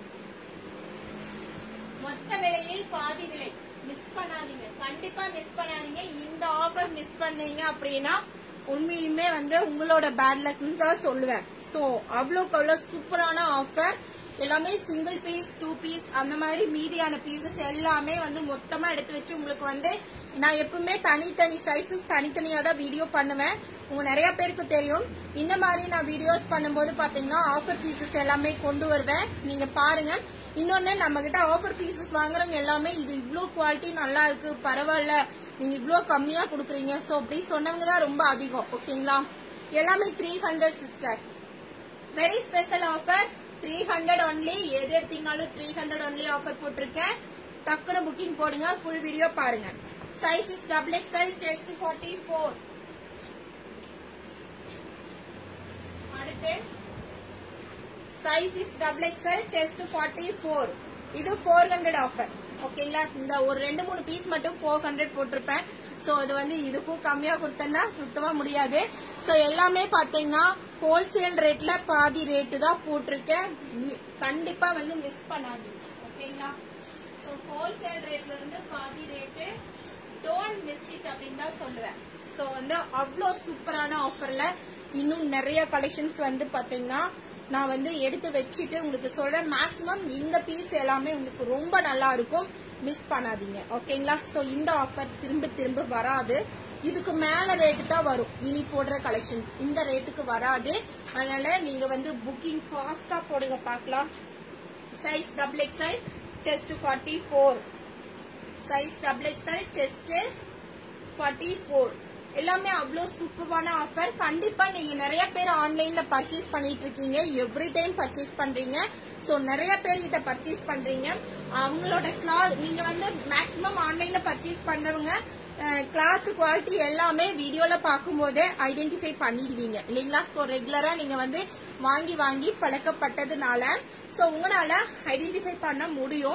மொத்த விலையில் பாதி விலை மிஸ் பண்ணாதீங்க கண்டிப்பா மிஸ் பண்ணாதீங்க இந்த ஆஃபர் மிஸ் பண்ணீங்க அப்படின்னா உண்மையிலுமே வந்து உங்களோட பேட் லக்னு தான் சொல்லுவேன் ஸோ அவ்வளோக்கு அவ்வளோ சூப்பரான ஆஃபர் எல்லாமே சிங்கிள் பீஸ் டூ பீஸ் அந்த மாதிரி மீதியான பீசஸ் எல்லாமே வந்து மொத்தமா எடுத்து வச்சு உங்களுக்கு வந்து நான் எப்பவுமே தனித்தனி சைஸஸ் தனித்தனியா தான் வீடியோ பண்ணுவேன் உங்க நிறைய பேருக்கு தெரியும் இந்த மாதிரி நான் வீடியோஸ் பண்ணும்போது பாத்தீங்கன்னா ஆஃபர் பீசஸ் எல்லாமே கொண்டு வருவேன் நீங்க பாருங்க இன்னொன்னு நம்ம கிட்ட ஆஃபர் பீசஸ் வாங்குறவங்க எல்லாமே இது இவ்ளோ குவாலிட்டி நல்லா இருக்கு பரவாயில்ல நீங்க இவ்ளோ கம்மியா கொடுக்குறீங்க சோ அப்படி சொன்னவங்க தான் ரொம்ப அதிகம் ஓகேங்களா எல்லாமே த்ரீ ஹண்ட்ரட் sister very special offer three hundred only எது எடுத்தீங்கனாலும் த்ரீ ஹண்ட்ரட் ஒன்லி ஆஃபர் போட்டிருக்கேன் டக்குனு புக்கிங் போடுங்க ஃபுல் வீடியோ பாருங்க size is double XL chest forty four அடுத்து size is double XL chest forty four இது ஃபோர் ஹண்ட்ரட் ஆஃபர் ஓகேங்களா இந்த ஒரு ரெண்டு மூணு பீஸ் மட்டும் ஃபோர் ஹண்ட்ரட் போட்டிருப்பேன் ஸோ அது வந்து இதுக்கும் கம்மியாக கொடுத்தேன்னா சுத்தமாக முடியாது ஸோ எல்லாமே பார்த்தீங்கன்னா ஹோல்சேல் ரேட்ல பாதி ரேட்டு தான் போட்டிருக்கேன் மி- கண்டிப்பா வந்து மிஸ் பண்ணாதீங்க ஓகேங்களா ஸோ ஹோல்சேல் ரேட்ல இருந்து பாதி ரேட்டு டோன்ட் மிஸ் இட் அப்படின்னு தான் சொல்லுவேன் ஸோ வந்து அவ்வளோ சூப்பரான ஆஃபர்ல இன்னும் நிறைய கலெக்ஷன்ஸ் வந்து பாத்தீங்கன்னா நான் வந்து எடுத்து வச்சுட்டு உங்களுக்கு சொல்றேன் மேக்ஸிமம் இந்த பீஸ் எல்லாமே உங்களுக்கு ரொம்ப நல்லா இருக்கும் மிஸ் பண்ணாதீங்க ஓகேங்களா ஸோ இந்த ஆஃபர் திரும்ப திரும்ப வராது இதுக்கு மேல ரேட்டு தான் வரும் இனி போடுற கலெக்ஷன்ஸ் இந்த ரேட்டுக்கு வராது அதனால நீங்க வந்து புக்கிங் ஃபாஸ்டா போடுங்க பார்க்கலாம் size double XL chest forty four size double XL chest forty four எல்லாமே அவ்வளோ சூப்பரான ஆஃபர் கண்டிப்பா நீங்க நிறைய பேர் ஆன்லைன்ல பர்ச்சேஸ் பண்ணிட்டு இருக்கீங்க எவ்ரி டைம் பர்ச்சேஸ் பண்றீங்க ஸோ நிறைய பேர் கிட்ட பர்ச்சேஸ் பண்றீங்க அவங்களோட கிளாத் நீங்க வந்து மேக்ஸிமம் ஆன்லைன்ல பர்ச்சேஸ் பண்றவங்க கிளாத் குவாலிட்டி எல்லாமே வீடியோல பார்க்கும்போதே ஐடென்டிஃபை பண்ணிடுவீங்க இல்லைங்களா ஸோ ரெகுலரா நீங்க வந்து வாங்கி வாங்கி பழக்கப்பட்டதுனால ஸோ உங்களால ஐடென்டிஃபை பண்ண முடியும்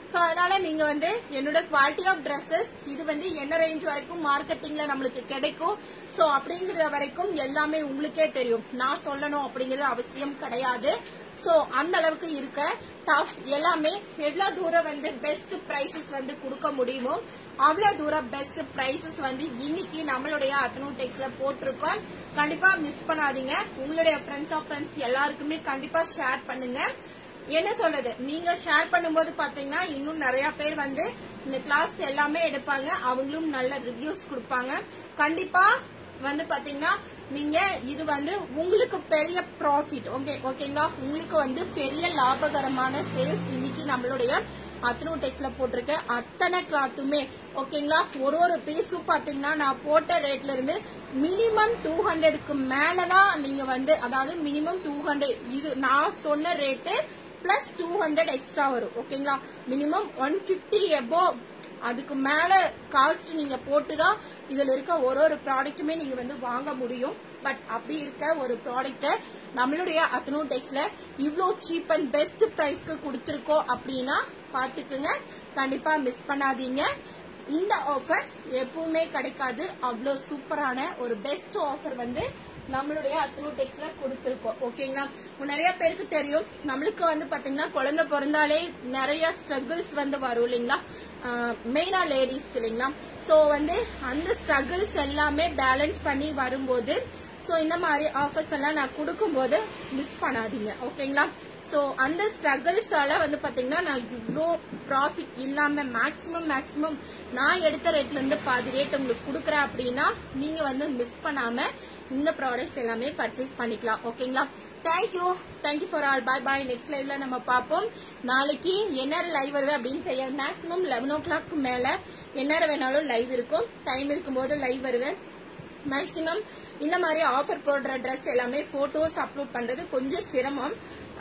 ஸோ அதனால நீங்க வந்து என்னோட குவாலிட்டி ஆஃப் ட்ரெஸ்ஸஸ் இது வந்து என்ன ரேஞ்ச் வரைக்கும் மார்க்கெட்டிங்ல நம்மளுக்கு கிடைக்கும் ஸோ அப்படிங்கிற வரைக்கும் எல்லாமே உங்களுக்கே தெரியும் நான் சொல்லணும் அப்படிங்கிறது அவசியம் கிடையாது ஸோ அந்த அளவுக்கு இருக்க டாப்ஸ் எல்லாமே எவ்வளவு தூரம் வந்து பெஸ்ட் ப்ரைசஸ் வந்து கொடுக்க முடியுமோ அவ்வளவு தூரம் பெஸ்ட் ப்ரைசஸ் வந்து இன்னைக்கு நம்மளுடைய அத்தனூ டெக்ஸ்ல போட்டிருக்கோம் கண்டிப்பா மிஸ் பண்ணாதீங்க உங்களுடைய ஃப்ரெண்ட்ஸ் ஆஃப் ஃப்ரெண்ட்ஸ் எல்லாருக்குமே கண்டிப்பா ஷேர் பண்ணுங்க என்ன சொல்றது நீங்க ஷேர் பண்ணும்போது பாத்தீங்கன்னா இன்னும் நிறைய பேர் வந்து இந்த கிளாஸ் எல்லாமே எடுப்பாங்க அவங்களும் நல்ல ரிவ்யூஸ் கொடுப்பாங்க கண்டிப்பா வந்து பாத்தீங்கன்னா நீங்க இது வந்து உங்களுக்கு பெரிய ப்ராஃபிட் ஓகே ஓகேங்களா உங்களுக்கு வந்து பெரிய லாபகரமான சேல்ஸ் இன்னைக்கு நம்மளுடைய அத்தனூ டெக்ஸ்ல போட்டிருக்க அத்தனை கிளாத்துமே ஓகேங்களா ஒரு ஒரு பீஸும் பாத்தீங்கன்னா நான் போட்ட ரேட்ல இருந்து மினிமம் டூ ஹண்ட்ரடுக்கு மேலதான் நீங்க வந்து அதாவது மினிமம் டூ ஹண்ட்ரட் இது நான் சொன்ன rate plus two hundred extra வரும் ஓகேங்களா மினிமம் ஒன் பிப்டி எபோ அதுக்கு மேல காஸ்ட் நீங்க போட்டுதான் இதுல இருக்க ஒரு ஒரு ப்ராடக்ட்டுமே நீங்க வந்து வாங்க முடியும் பட் அப்படி இருக்க ஒரு ப்ராடக்ட நம்மளுடைய அத்தனூ டெக்ஸ்ல இவ்வளோ சீப் அண்ட் பெஸ்ட் ப்ரைஸ்க்கு கொடுத்துருக்கோம் அப்படின்னா பாத்துக்குங்க கண்டிப்பா மிஸ் பண்ணாதீங்க இந்த ஆஃபர் எப்பவுமே கிடைக்காது அவ்வளோ சூப்பரான ஒரு பெஸ்ட் ஆஃபர் வந்து நம்மளுடைய அத்தனூ டெக்ஸ்ல கொடுத்துருக்கோம் ஓகேங்களா நிறைய பேருக்கு தெரியும் நம்மளுக்கு வந்து பாத்தீங்கன்னா குழந்தை பிறந்தாலே நிறைய ஸ்ட்ரகிள்ஸ் வந்து வரும் இல்லைங்களா மெயினா லேடிஸ்க்கு இல்லைங்களா ஸோ வந்து அந்த ஸ்ட்ரகிள்ஸ் எல்லாமே பேலன்ஸ் பண்ணி வரும்போது ஸோ இந்த மாதிரி ஆஃபர்ஸ் எல்லாம் நான் கொடுக்கும்போது மிஸ் பண்ணாதீங்க ஓகேங்களா ஸோ அந்த ஸ்ட்ரகிள்ஸால வந்து பாத்தீங்கன்னா நான் இவ்வளோ ப்ராஃபிட் இல்லாம மேக்ஸிமம் மேக்ஸிமம் நான் எடுத்த ரேட்ல இருந்து பாதி ரேட் உங்களுக்கு கொடுக்குறேன் அப்படின்னா நீங்க வந்து மிஸ் பண்ணாம இந்த ப்ராடக்ட்ஸ் எல்லாமே பர்ச்சேஸ் பண்ணிக்கலாம் ஓகேங்களா thank you thank you for all bye bye next லைவ்ல நம்ம பார்ப்போம் நாளைக்கு என்ன லைவ் வருவேன் அப்படின்னு தெரியாது மேக்ஸிமம் லெவன் ஓ கிளாக் மேல என்ன வேணாலும் லைவ் இருக்கும் டைம் இருக்கும்போது லைவ் வருவேன் மேக்ஸிமம் இந்த மாதிரி ஆஃபர் போடுற ட்ரெஸ் எல்லாமே போட்டோஸ் அப்லோட் பண்றது கொஞ்சம் சிரமம்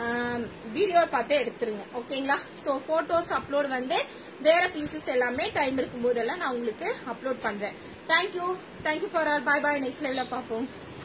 வீடியோ பார்த்து எடுத்துருங்க ஓகேங்களா ஸோ போட்டோஸ் அப்லோட் வந்து வேற பீசஸ் எல்லாமே டைம் இருக்கும் போதெல்லாம் நான் உங்களுக்கு அப்லோட் பண்றேன் thank you thank you for all bye bye next லைவ்ல பார்ப்போம்